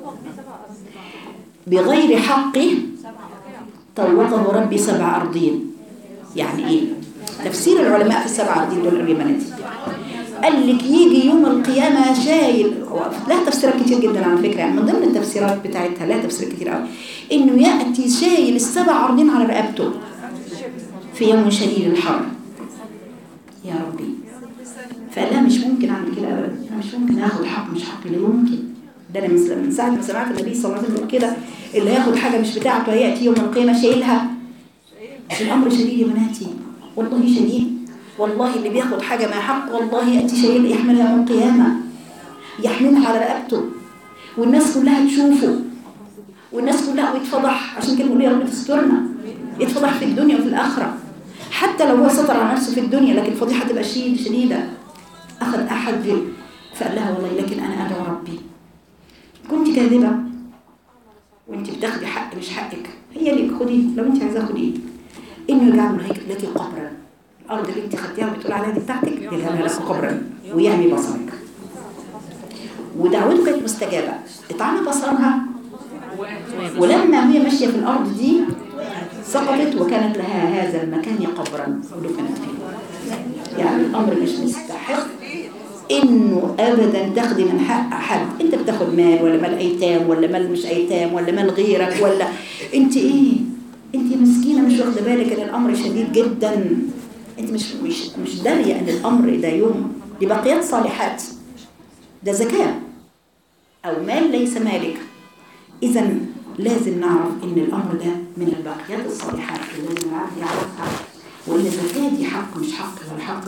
بغير حقه طوقه ربي سبع أرضين يعني إيه؟ تفسير العلماء في السبع أرضين دول يا بناتي قال لك يجي يوم القيامة شايل لها تفسيرات كتير جدا على فكرة يعني من ضمن التفسيرات بتاعتها لها تفسيرات كتير قوي إنه يأتي شايل السبع أرضين على رقبته في يوم شديد الحر يا ربي فقال لها مش ممكن أعمل كده أبدا أنا مش ممكن آخد حق مش حقي لا يمكن ده أنا من من ساعة ما سمعت النبي صلى الله عليه وسلم يقول كده اللي هياخد حاجة مش بتاعته هيأتي يوم القيامة شايلها الأمر شديد يا بناتي والله شديد والله اللي بياخد حاجة ما حق والله يأتي شايل يحملها يوم القيامة يحملها على رقبته والناس كلها تشوفه والناس كلها ويتفضح عشان كده بيقول يا رب تسترنا يتفضح في الدنيا وفي الآخرة حتى لو هو سطر على نفسه في الدنيا لكن الفضيحة تبقى شديد شديدة أخذ أحد فقال لها والله لكن أنا أدعو ربي كنت كاذبة وانت بتاخدي حق مش حقك هي ليك خدي لو انت عايزاه خديه انه يجعل هيك التي قبرا الارض اللي انت خدتيها وبتقول عليها دي بتاعتك يجعلها لك قبرا ويعمي بصرك ودعوته كانت مستجابه اتعمى بصرها ولما هي ماشيه في الارض دي سقطت وكانت لها هذا المكان قبرا ودفنت فيه يعني الامر مش مستحق انه ابدا تاخدي من حق حد انت بتاخد مال ولا مال ايتام ولا مال مش ايتام ولا مال غيرك ولا انت ايه انت مسكينه مش واخده بالك ان الامر شديد جدا انت مش مش مش داريه ان الامر ده يوم دي بقيات صالحات ده زكاه او مال ليس مالك اذا لازم نعرف ان الامر ده من الباقيات الصالحات اللي لازم العبد يعرفها وان الزكاه دي حق مش حق ولا حقك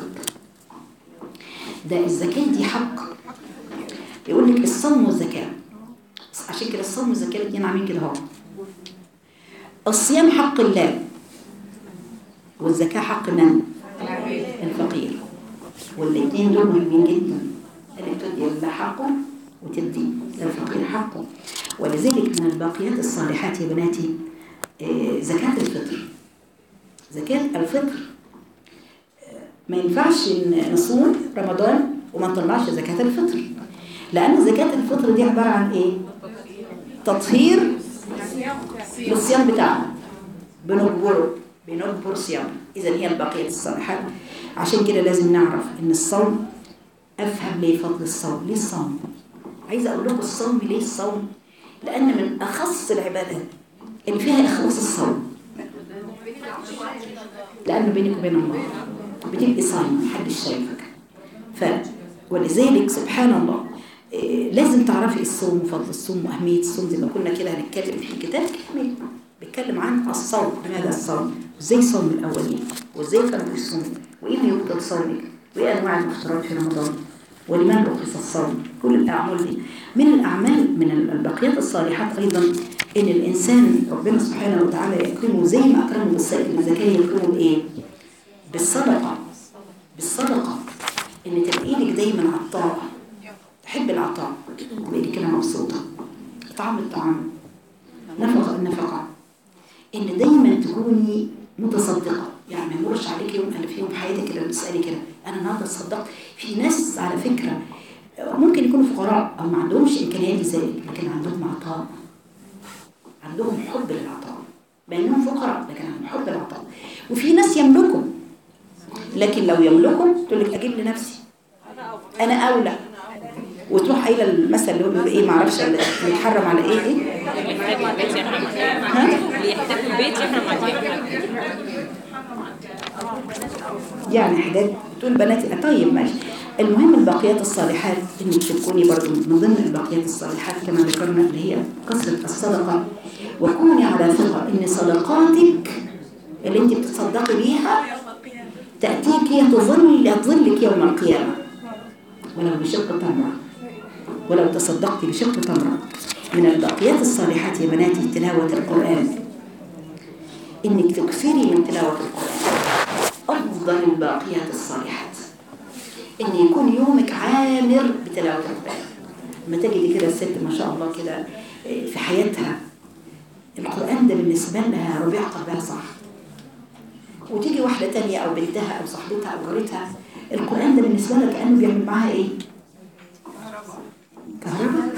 ده الزكاه دي حق يقول لك الصوم والزكاه عشان كده الصوم والزكاه الاثنين عاملين كده اهو الصيام حق الله والزكاه حق من الفقير والاثنين دول مهمين جدا اللي بتدي لله حقه وتدي للفقير حقه ولذلك من الباقيات الصالحات يا بناتي آه، زكاة الفطر زكاة الفطر آه، ما ينفعش ن- نصوم رمضان وما نطلعش زكاة الفطر لأن زكاة الفطر دي عبارة عن إيه؟ تطهير للصيام بتاعنا بنجبره بنجبر صيام إذا هي البقية الصالحات عشان كده لازم نعرف إن الصوم أفهم ليه فضل الصوم ليه الصوم عايزة أقول لكم الصوم ليه الصوم لأن من أخص العبادات اللي فيها إخلاص الصوم لأنه بينك وبين الله بتبقي صايم محدش شايفك ف ولذلك سبحان الله إيه، لازم تعرفي الصوم وفضل الصوم وأهمية الصوم زي ما كنا كده هنتكلم في كتاب كامل بيتكلم عن الصوم لماذا الصوم وازاي صوم الأولين وازاي كانوا بيصوموا وإيه اللي يفضل صومك وإيه أنواع المفطرات في رمضان ولمن رخص الصوم كل الأعمال دي من الأعمال من البقيات الصالحات أيضا إن الإنسان ربنا سبحانه وتعالى يكرمه زي ما أكرمه بالصدقة بالزكاة يكرمه بإيه؟ بالصدقة بالصدقة إن تبقى إيدك دايما عطاء تحب العطاء تبقى كده مبسوطة طعم الطعام نفقة النفقة إن دايما تكوني متصدقة يعني ما يمرش عليك يوم أنا في يوم حياتك كده بتسألي كده أنا النهارده تصدقت في ناس على فكرة ممكن يكونوا فقراء أو ما عندهمش إمكانيات ذلك لكن عندهم عطاء عندهم حب للعطاء بينهم فقراء لكن عندهم حب للعطاء وفي ناس يملكوا لكن لو يملكوا تقول لك أجيب لنفسي أنا أولى وتروح قايله المثل اللي هو بيبقى ايه معرفش اللي بيتحرم على ايه ايه يحتاجوا البيت يحرم عليه ها اللي يحتاجوا البيت يحرم عليه يعني حاجات بتقول بناتي طيب ماشي المهم الباقيات الصالحات انك تكوني برضو من ضمن الباقيات الصالحات كما ذكرنا اللي هي كثرة الصدقة وكوني على ثقة ان صدقاتك اللي انت بتتصدقي بيها تأتيك تظل تظلك يوم القيامة ولو بشق تمرة ولو تصدقت بشق تمرة من الباقيات الصالحات يا بناتي تلاوة القرآن انك تكثري من تلاوة القرآن أفضل الباقيات الصالحات إن يكون يومك عامر بتلاوة القرآن لما تجدي كده الست ما شاء الله كده إيه، في حياتها القرآن ده بالنسبة لها ربيع قلبها صح وتيجي واحدة تانية أو بنتها أو صاحبتها أو جارتها القرآن ده بالنسبة لها كأنه بيعمل معاها إيه؟ كهرباء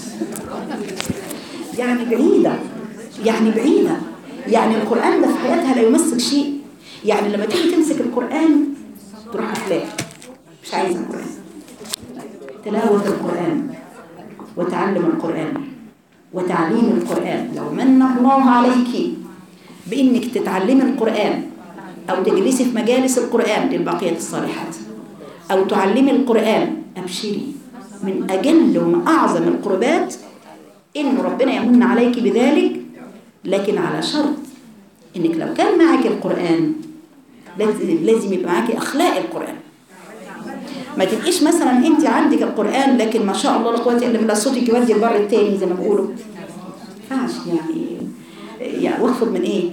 يعني بعيدة يعني بعيدة يعني القرآن ده في حياتها لا يمسك شيء يعني لما تيجي تمسك القرآن تروح أفلام مش عايزة القرآن تلاوة القرآن وتعلم القرآن وتعليم القرآن لو من الله عليك بإنك تتعلمي القرآن أو تجلسي في مجالس القرآن للبقية الصالحات أو تعلمي القرآن أبشري من أجل وأعظم القربات إن ربنا يمن عليك بذلك لكن على شرط إنك لو كان معك القرآن لازم لازم يبقى معك أخلاق القرآن ما تبقيش مثلا انت عندك القرآن لكن ما شاء الله لا قوه الا بالله صوتك يودي البر التاني زي ما بيقولوا ما ينفعش يعني يعني واخفض من ايه؟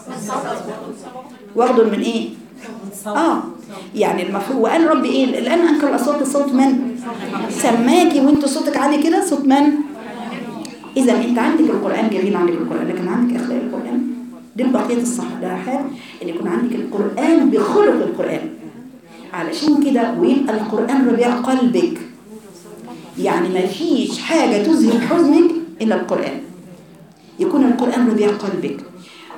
واخده من ايه؟ اه يعني المفروض وقال ربي ايه؟ الان انكر الاصوات صوت من؟ سماكي وانت صوتك عالي كده صوت من؟ اذا انت عندك القرآن جميل عندك القرآن لكن عندك اخلاق القرآن دي البقية الصالحات ان يكون عندك القرآن بخلق القرآن علشان كده ويبقى القرآن ربيع قلبك يعني ما فيش حاجة تذهب حزنك إلا القرآن يكون القرآن ربيع قلبك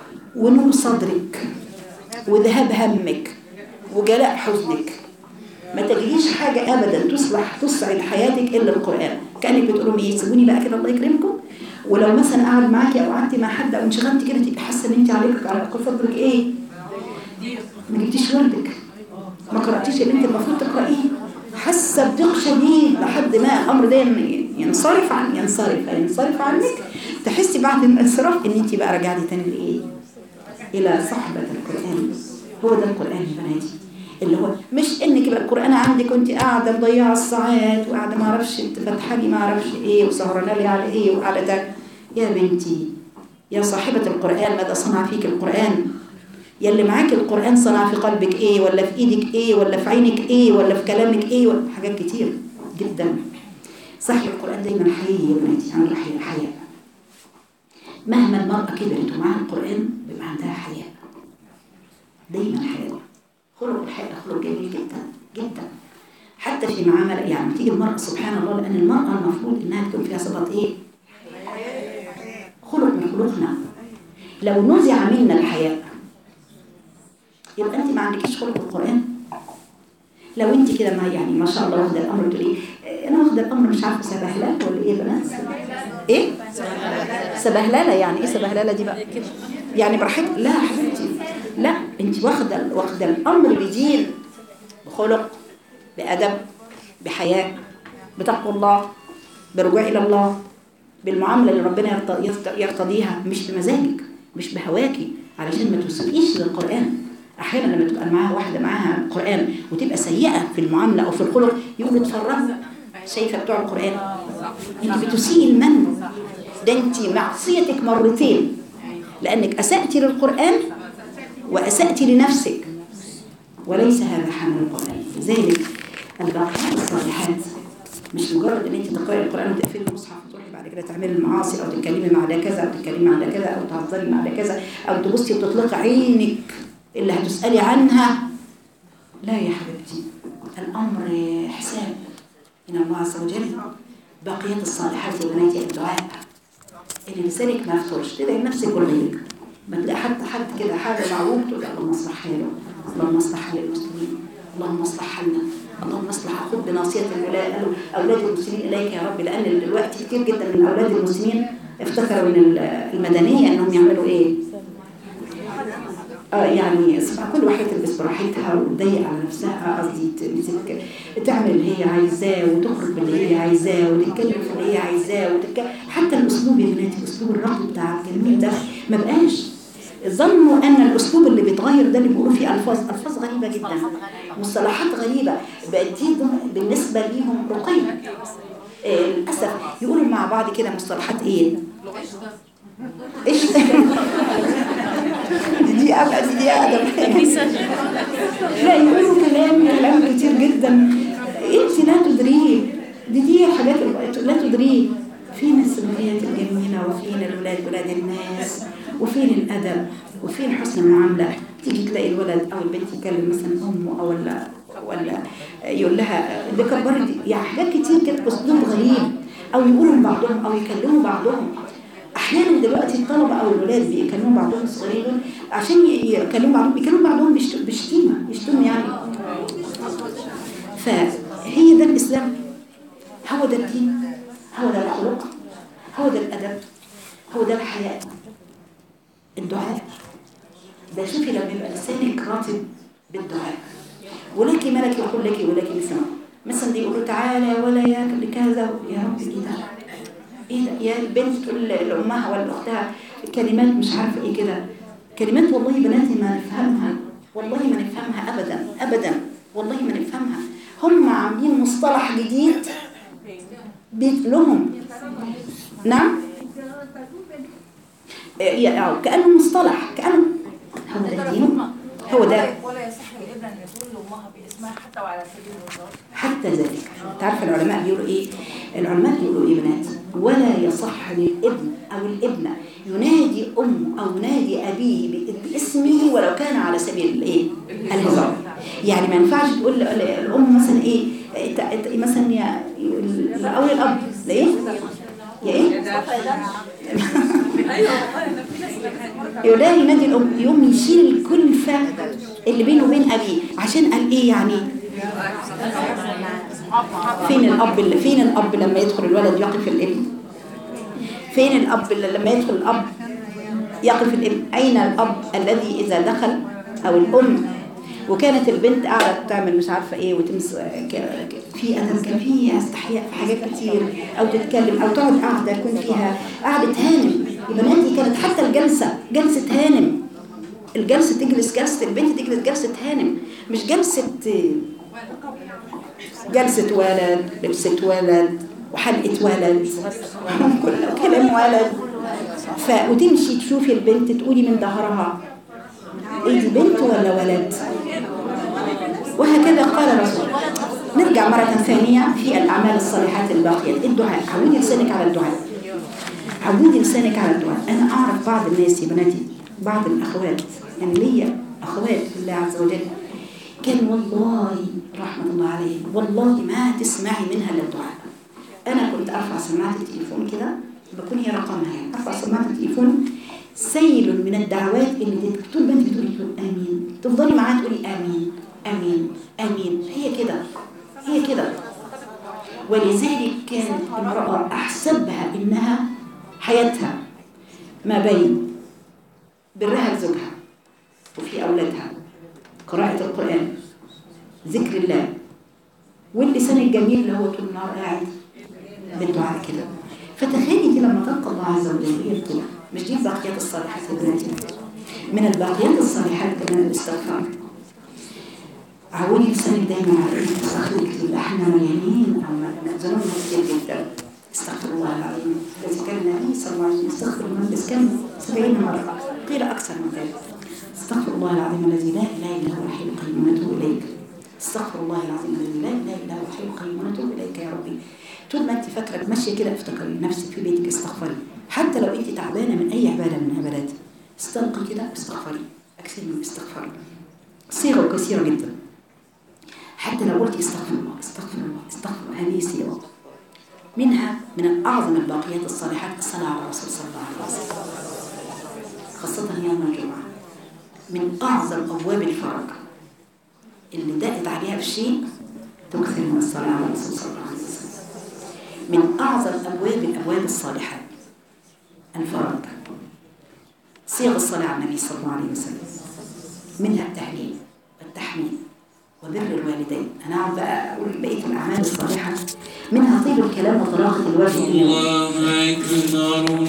ونور صدرك وذهاب همك وجلاء حزنك ما تجديش حاجة أبدا تصلح تصعد حياتك إلا القرآن كأنك بتقول لهم إيه سيبوني بقى كده الله يكرمكم ولو مثلا قعد معاكي أو قعدتي مع حد أو انشغلتي كده تبقي حاسة إن أنت عليك على كل فضلك إيه ما جبتيش وردك ما قرأتيش اللي أنت المفروض تقرأيه حاسة بضيق شديد لحد ما الأمر ده ينصرف عن ينصرف ينصرف عنك تحسي بعد الانصراف إن أنت بقى رجعتي تاني لإيه إلى صحبة القرآن هو ده القرآن يا بناتي اللي هو مش انك يبقى القرآن عندك وانت قاعدة مضيعة الساعات وقاعدة ما اعرفش انت فاتحة لي ما اعرفش ايه وسهرانة لي على ايه وقاعدة ده يا بنتي يا صاحبة القرآن ماذا صنع فيك القرآن يا اللي معاك القرآن صنع في قلبك ايه ولا في ايدك ايه ولا في عينك ايه ولا في كلامك ايه ولا حاجات كتير جدا صاحب القرآن دايما حقيقي يا بناتي عنده حياء حياء مهما المرأة كبرت ومعها القرآن بيبقى عندها حياء دايما حياء خلق الحياء خلق جميل جدا جدا حتى في معاملة يعني تيجي المرأة سبحان الله لأن المرأة المفروض إنها تكون فيها صفات إيه؟ خلق من خلقنا لو نزع منا الحياء يبقى أنت ما عندكيش خلق القرآن لو أنت كده ما يعني ما شاء الله واخدة الأمر تقولي إيه، أنا واخدة الأمر مش عارفة سبهلال ولا إيه يا بنات؟ إيه؟ سبهلالة يعني إيه سبهلالة دي بقى؟ يعني براحتك لا يا حبيبتي لا انت واخده واخده الامر بدين بخلق بادب بحياء بتقوى الله برجوع الى الله بالمعامله اللي ربنا يرت- يرت- يرتضيها مش بمزاجك مش بهواكي علشان ما تسيئيش للقران احيانا لما تبقى معاها واحده معاها قران وتبقى سيئه في المعامله او في الخلق يقولوا اتفرجوا شايفه بتوع القران انت بتسيئي المن ده انت معصيتك مرتين لانك اساتي للقران وأسأتي لنفسك وليس هذا حمل القرآن لذلك الباقيات الصالحات مش مجرد ان انت تقراي القران وتقفلي المصحف وتروحي بعد كده تعملي المعاصي او تتكلمي مع ده كذا او تتكلمي مع ده كذا او تهزري مع ده كذا او تبصي وتطلقي عينك اللي هتسالي عنها لا يا حبيبتي الامر حساب من الله عز وجل باقيات الصالحات يا بناتي الدعاء ان لسانك ما يفترش تدعي نفسك وغيرك ما تلاقي حتى حد كده حاجه معروف تقول اللهم اصلح حاله اللهم اصلح حال المسلمين اللهم اصلح حالنا اللهم اصلح خذ بناصيه الولاء اولاد المسلمين اليك يا رب لان دلوقتي كتير جدا من اولاد المسلمين افتكروا ان المدنيه انهم يعملوا ايه؟ اه يعني سبحان كل واحده تلبس براحتها وتضيق على نفسها قصدي تمسك تعمل اللي هي عايزاه وتخرج باللي هي عايزاه وتتكلم في اللي هي عايزاه وتتكلم حتى الاسلوب يا بناتي الاسلوب الرقي بتاع الجميل ده ما بقاش ظنوا ان الاسلوب اللي بيتغير ده اللي بيقولوا فيه الفاظ الفاظ غريبه جدا مصطلحات غريبه بقت دي ضم- بالنسبه ليهم رقي آه، للاسف يقولوا مع بعض كده مصطلحات ايه ايش دي دي ابقى دي دي ادب لا يقولوا كلام كلام كتير جدا انت لا تدريه دي دي حاجات لا تدريه فين السلوكيات الجميله وفين الولاد ولاد الناس وفين الادب وفين حسن المعامله تيجي تلاقي الولد او البنت يكلم مثلا امه او ولا ولا يقول لها ده كبرت يعني حاجات كتير كده اسلوب غريب او يقولوا لبعضهم او يكلموا بعضهم احيانا دلوقتي الطلبه او الولاد بيكلموا بعضهم الصغيرين دول عشان ي- يكلموا بعضهم بيكلموا بعضهم بشت- بشتيمه يشتموا يعني فهي ده الاسلام هو ده الدين هو ده الخلق هو ده الادب هو ده الحياء الدعاء ده شوفي لما يبقى لسانك راتب بالدعاء ولك ملك يقول لك ولك مثلا مثلا دي يقول له تعالى ولا يا لكذا يا رب ايه ده ايه ده يا البنت تقول لامها ولا لاختها كلمات مش عارفه ايه كده كلمات والله بناتي ما نفهمها والله ما نفهمها ابدا ابدا والله ما نفهمها هم عاملين مصطلح جديد بيت لهم نعم إيه، أو كأنه مصطلح كأنه هو ده الدين هو ده ولا يصح للابن ان يقول لامها باسمها حتى وعلى سبيل الهزار حتى ذلك تعرف العلماء بيقولوا ايه العلماء بيقولوا ايه بنات ولا يصح للابن او الابنه ينادي ام او ينادي ابيه ب- باسمه ولو كان على سبيل الايه الهزار يعني ما ينفعش تقول ل- ل- الام مثلا ايه إت- إت- مثلا يا او الاب لا ايه يا ايه يلاقي ينادي الام يوم يشيل الكلفه اللي بينه وبين ابيه عشان قال ايه يعني فين الاب اللي فين الاب لما يدخل الولد يقف الابن فين الاب اللي لما يدخل الاب يقف الابن اين الاب الذي اذا دخل او الام وكانت البنت قاعده تعمل مش عارفه ايه وتمس ك- ك- في ادب كان في استحياء في حاجات كتير او تتكلم او تقعد قاعده يكون فيها قعده هانم البنات دي كانت حتى الجلسه جلسه هانم الجلسه تجلس جلسه البنت تجلس جلسه هانم مش جلسه جلسة ولد لبسة ولد وحلقة ولد كل كلام ولد ف... وتمشي تشوفي البنت تقولي من ظهرها ايه دي بنت ولا ولد وهكذا قال الرسول نرجع مرة ثانية في الأعمال الصالحات الباقية الدعاء عودي لسانك على الدعاء عودي لسانك على الدعاء أنا أعرف بعض الناس يا بناتي بعض الأخوات يعني ليا أخوات في الله عز وجل كان والله رحمة الله عليه والله ما تسمعي منها إلا الدعاء أنا كنت أرفع سماعة التليفون كده بكون هي رقمها يعني أرفع سماعة التليفون سيل من الدعوات اللي تت- طول ما انت بتقولي تقول آمين تفضلي معاها تقولي آمين آمين آمين هي كده هي كده ولذلك كانت امرأة أحسبها إنها حياتها ما بين برها لزوجها وفي أولادها قراءة القرآن ذكر الله واللسان الجميل اللي هو طول النهار قاعد بالدعاء كده فتخيلي دي لما تلقى الله عز وجل هي الطول مش دي الباقيات الصالحات يا بناتي من الباقيات الصالحات كمان الاستغفار عودي لسانك دايما على انك تستغفري كتير احنا مليانين او ذنوبنا كتير جدا استغفر الله العظيم الذي كان النبي صلى الله عليه وسلم يستغفر من بس كم 70 مره قيل اكثر من ذلك استغفر الله العظيم الذي لا اله الا هو الحي القيوم ونتوب اليك استغفر الله العظيم الذي لا اله الا هو الحي القيوم ونتوب اليك يا ربي طول ما انت فاكره ماشيه كده افتكري نفسك في بيتك استغفري حتى لو انت تعبانه من اي عباده من العبادات استلقي كده استغفري اكثري من الاستغفار صيغه كثيره جدا حتى لو قلت استغفر الله استغفر الله استغفر الله هذه صيغه منها من اعظم الباقيات الصالحات الصلاه على الرسول صلى الله عليه وسلم خاصه يوم الجمعه من اعظم ابواب الفرج اللي دقت عليها بشيء تكثر من الصلاه على الرسول صلى الله عليه وسلم من اعظم ابواب الابواب الصالحات الفرج صيغ الصلاه على النبي صلى الله عليه وسلم منها التهليل والتحميد وبر الوالدين انا اقعد بقى اقول بقيه الاعمال الصالحه منها طيب الكلام وطلاقه الوجه الله أكبر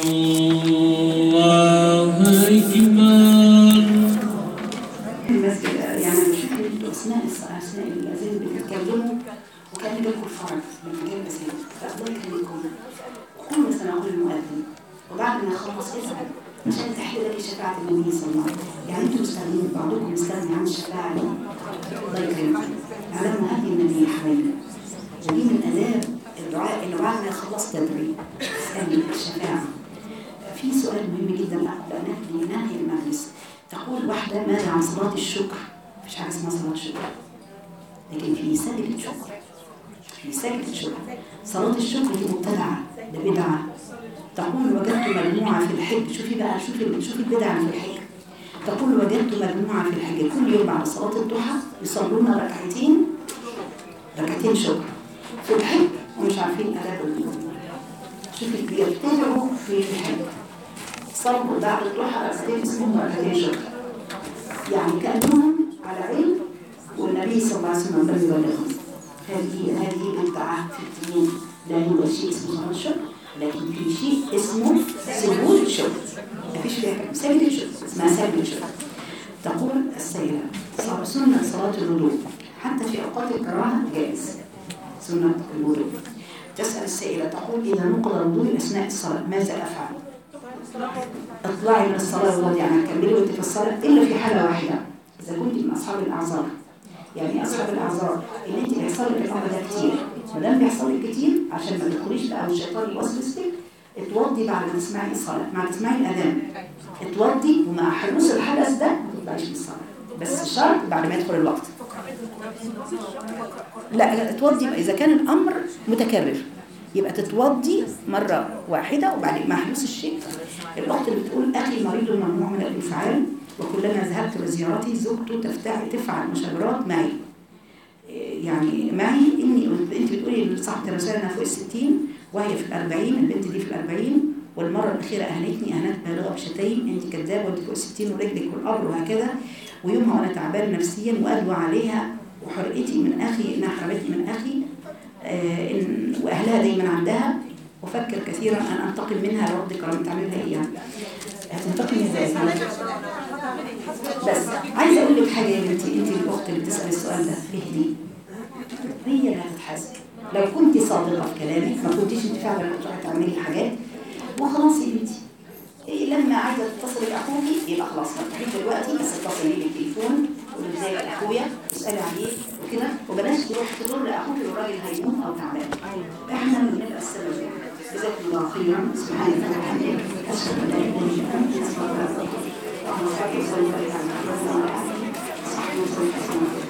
الله أكبر بس يعني بشوف انتوا اثناء الص- اثناء الاذان بتتكلموا وكان جالكم الفرج من غير مسائل فالله يخليكم كل سنه اقول المؤذن وبعد ما اخلص اسال عشان تحل لك شفاعه النبي صلى الله عليه وسلم يعني انتوا مستغنيين بعضكم مستغني عن الشفاعه دي الله يكرمكم اعلموا هدي النبي يا حبايبي ودي من اداب الدعاء انه بعد ما يخلص تدري اسالني الشفاعه في سؤال مهم جدا قبل ان ننهي المجلس تقول واحدة ماذا عن صلاة الشكر مفيش حاجة اسمها صلاة شكر لكن في سجدة شكر في سجدة شكر صلاة الشكر دي مبتدعة ده بدعة تقول وجدت مجموعة في الحج شوفي بقى شوفي شوفي البدع اللي في الحج تقول وجدت مجموعة في الحج كل يوم بعد صلاة الضحى يصلون ركعتين ركعتين شكر في الحج ومش عارفين آداب الوضوء شوفي بيبتدعوا في الحج صلوا بعد الضحى ركعتين اسمهم ركعتين شكر يعني كأنهم على علم والنبي صلى الله عليه وسلم لم يبلغهم هذه هذه بدعة في الدين لا يوجد شيء اسمه صلاة الشكر لكن في شيء اسمه سجود الشكر مفيش فيها كلام سجد الشكر اسمها سجد الشكر تقول السيدة صار سنة صلاة الوضوء حتى في أوقات الكراهة جائز سنة الوضوء تسأل السائلة تقول إذا نقض الوضوء أثناء الصلاة ماذا أفعل؟ اطلعي من الصلاة وضعي يعني كملي وانت في الصلاة إلا في حالة واحدة إذا كنت من أصحاب الأعذار يعني أصحاب الأعذار اللي أنت بيحصل لك الأمر ده كتير ما دام بيحصل لك كتير عشان ما تدخليش بقى والشيطان يوسوسك اتوضي بعد ما تسمعي الصلاة مع تسمعي الأذان اتوضي ومع حدوث الحدث ده ما تطلعيش من الصلاة بس الشرط بعد ما يدخل الوقت لا لا اتوضي بقى إذا كان الأمر متكرر يبقى تتوضي مرة واحدة وبعد ما حدوث الشيء الأخت اللي بتقول أخي مريض ممنوع من الانفعال وكلما ذهبت لزيارته زوجته تفتح تفعل مشاورات معي يعني معي اني انت بتقولي ان صاحبه الرساله انها فوق ال 60 وهي في ال 40 البنت دي في ال 40 والمره الاخيره اهانتني اهانات بالغه بشتايم انت كذابه وانت فوق ال 60 ورجلك في القبر وهكذا ويومها وانا تعبانه نفسيا وادوى عليها وحرقتي من اخي انها حرمتني من اخي آه إن واهلها دايما عندها وفكر كثيرا ان انتقم منها لرد كرامه تعملها ايه يعني هتنتقم ازاي بس عايزه اقول لك حاجه يا بنتي انت الاخت اللي بتسال السؤال ده اهدي هي اللي هتتحاسب لو كنت صادقه في كلامك ما كنتيش انت فعلا بتروحي تعملي حاجات وخلاص يا بنتي إيه لما عايزه تتصلي باخوكي يبقى خلاص ما تروحيش دلوقتي بس اتصلي بيه بالتليفون قولي ازيك يا اخويا اسالي عليه وكده وبلاش تروح تضر لاخوك والراجل هيموت او تعبان احنا اللي نبقى السبب جزاكم الله خيرا سبحانك اللهم وبحمدك اشهد ان لا اله الا انت استغفرك واتوب اليك اللهم صل وسلم وبارك على محمد وعلى اله وصحبه وسلم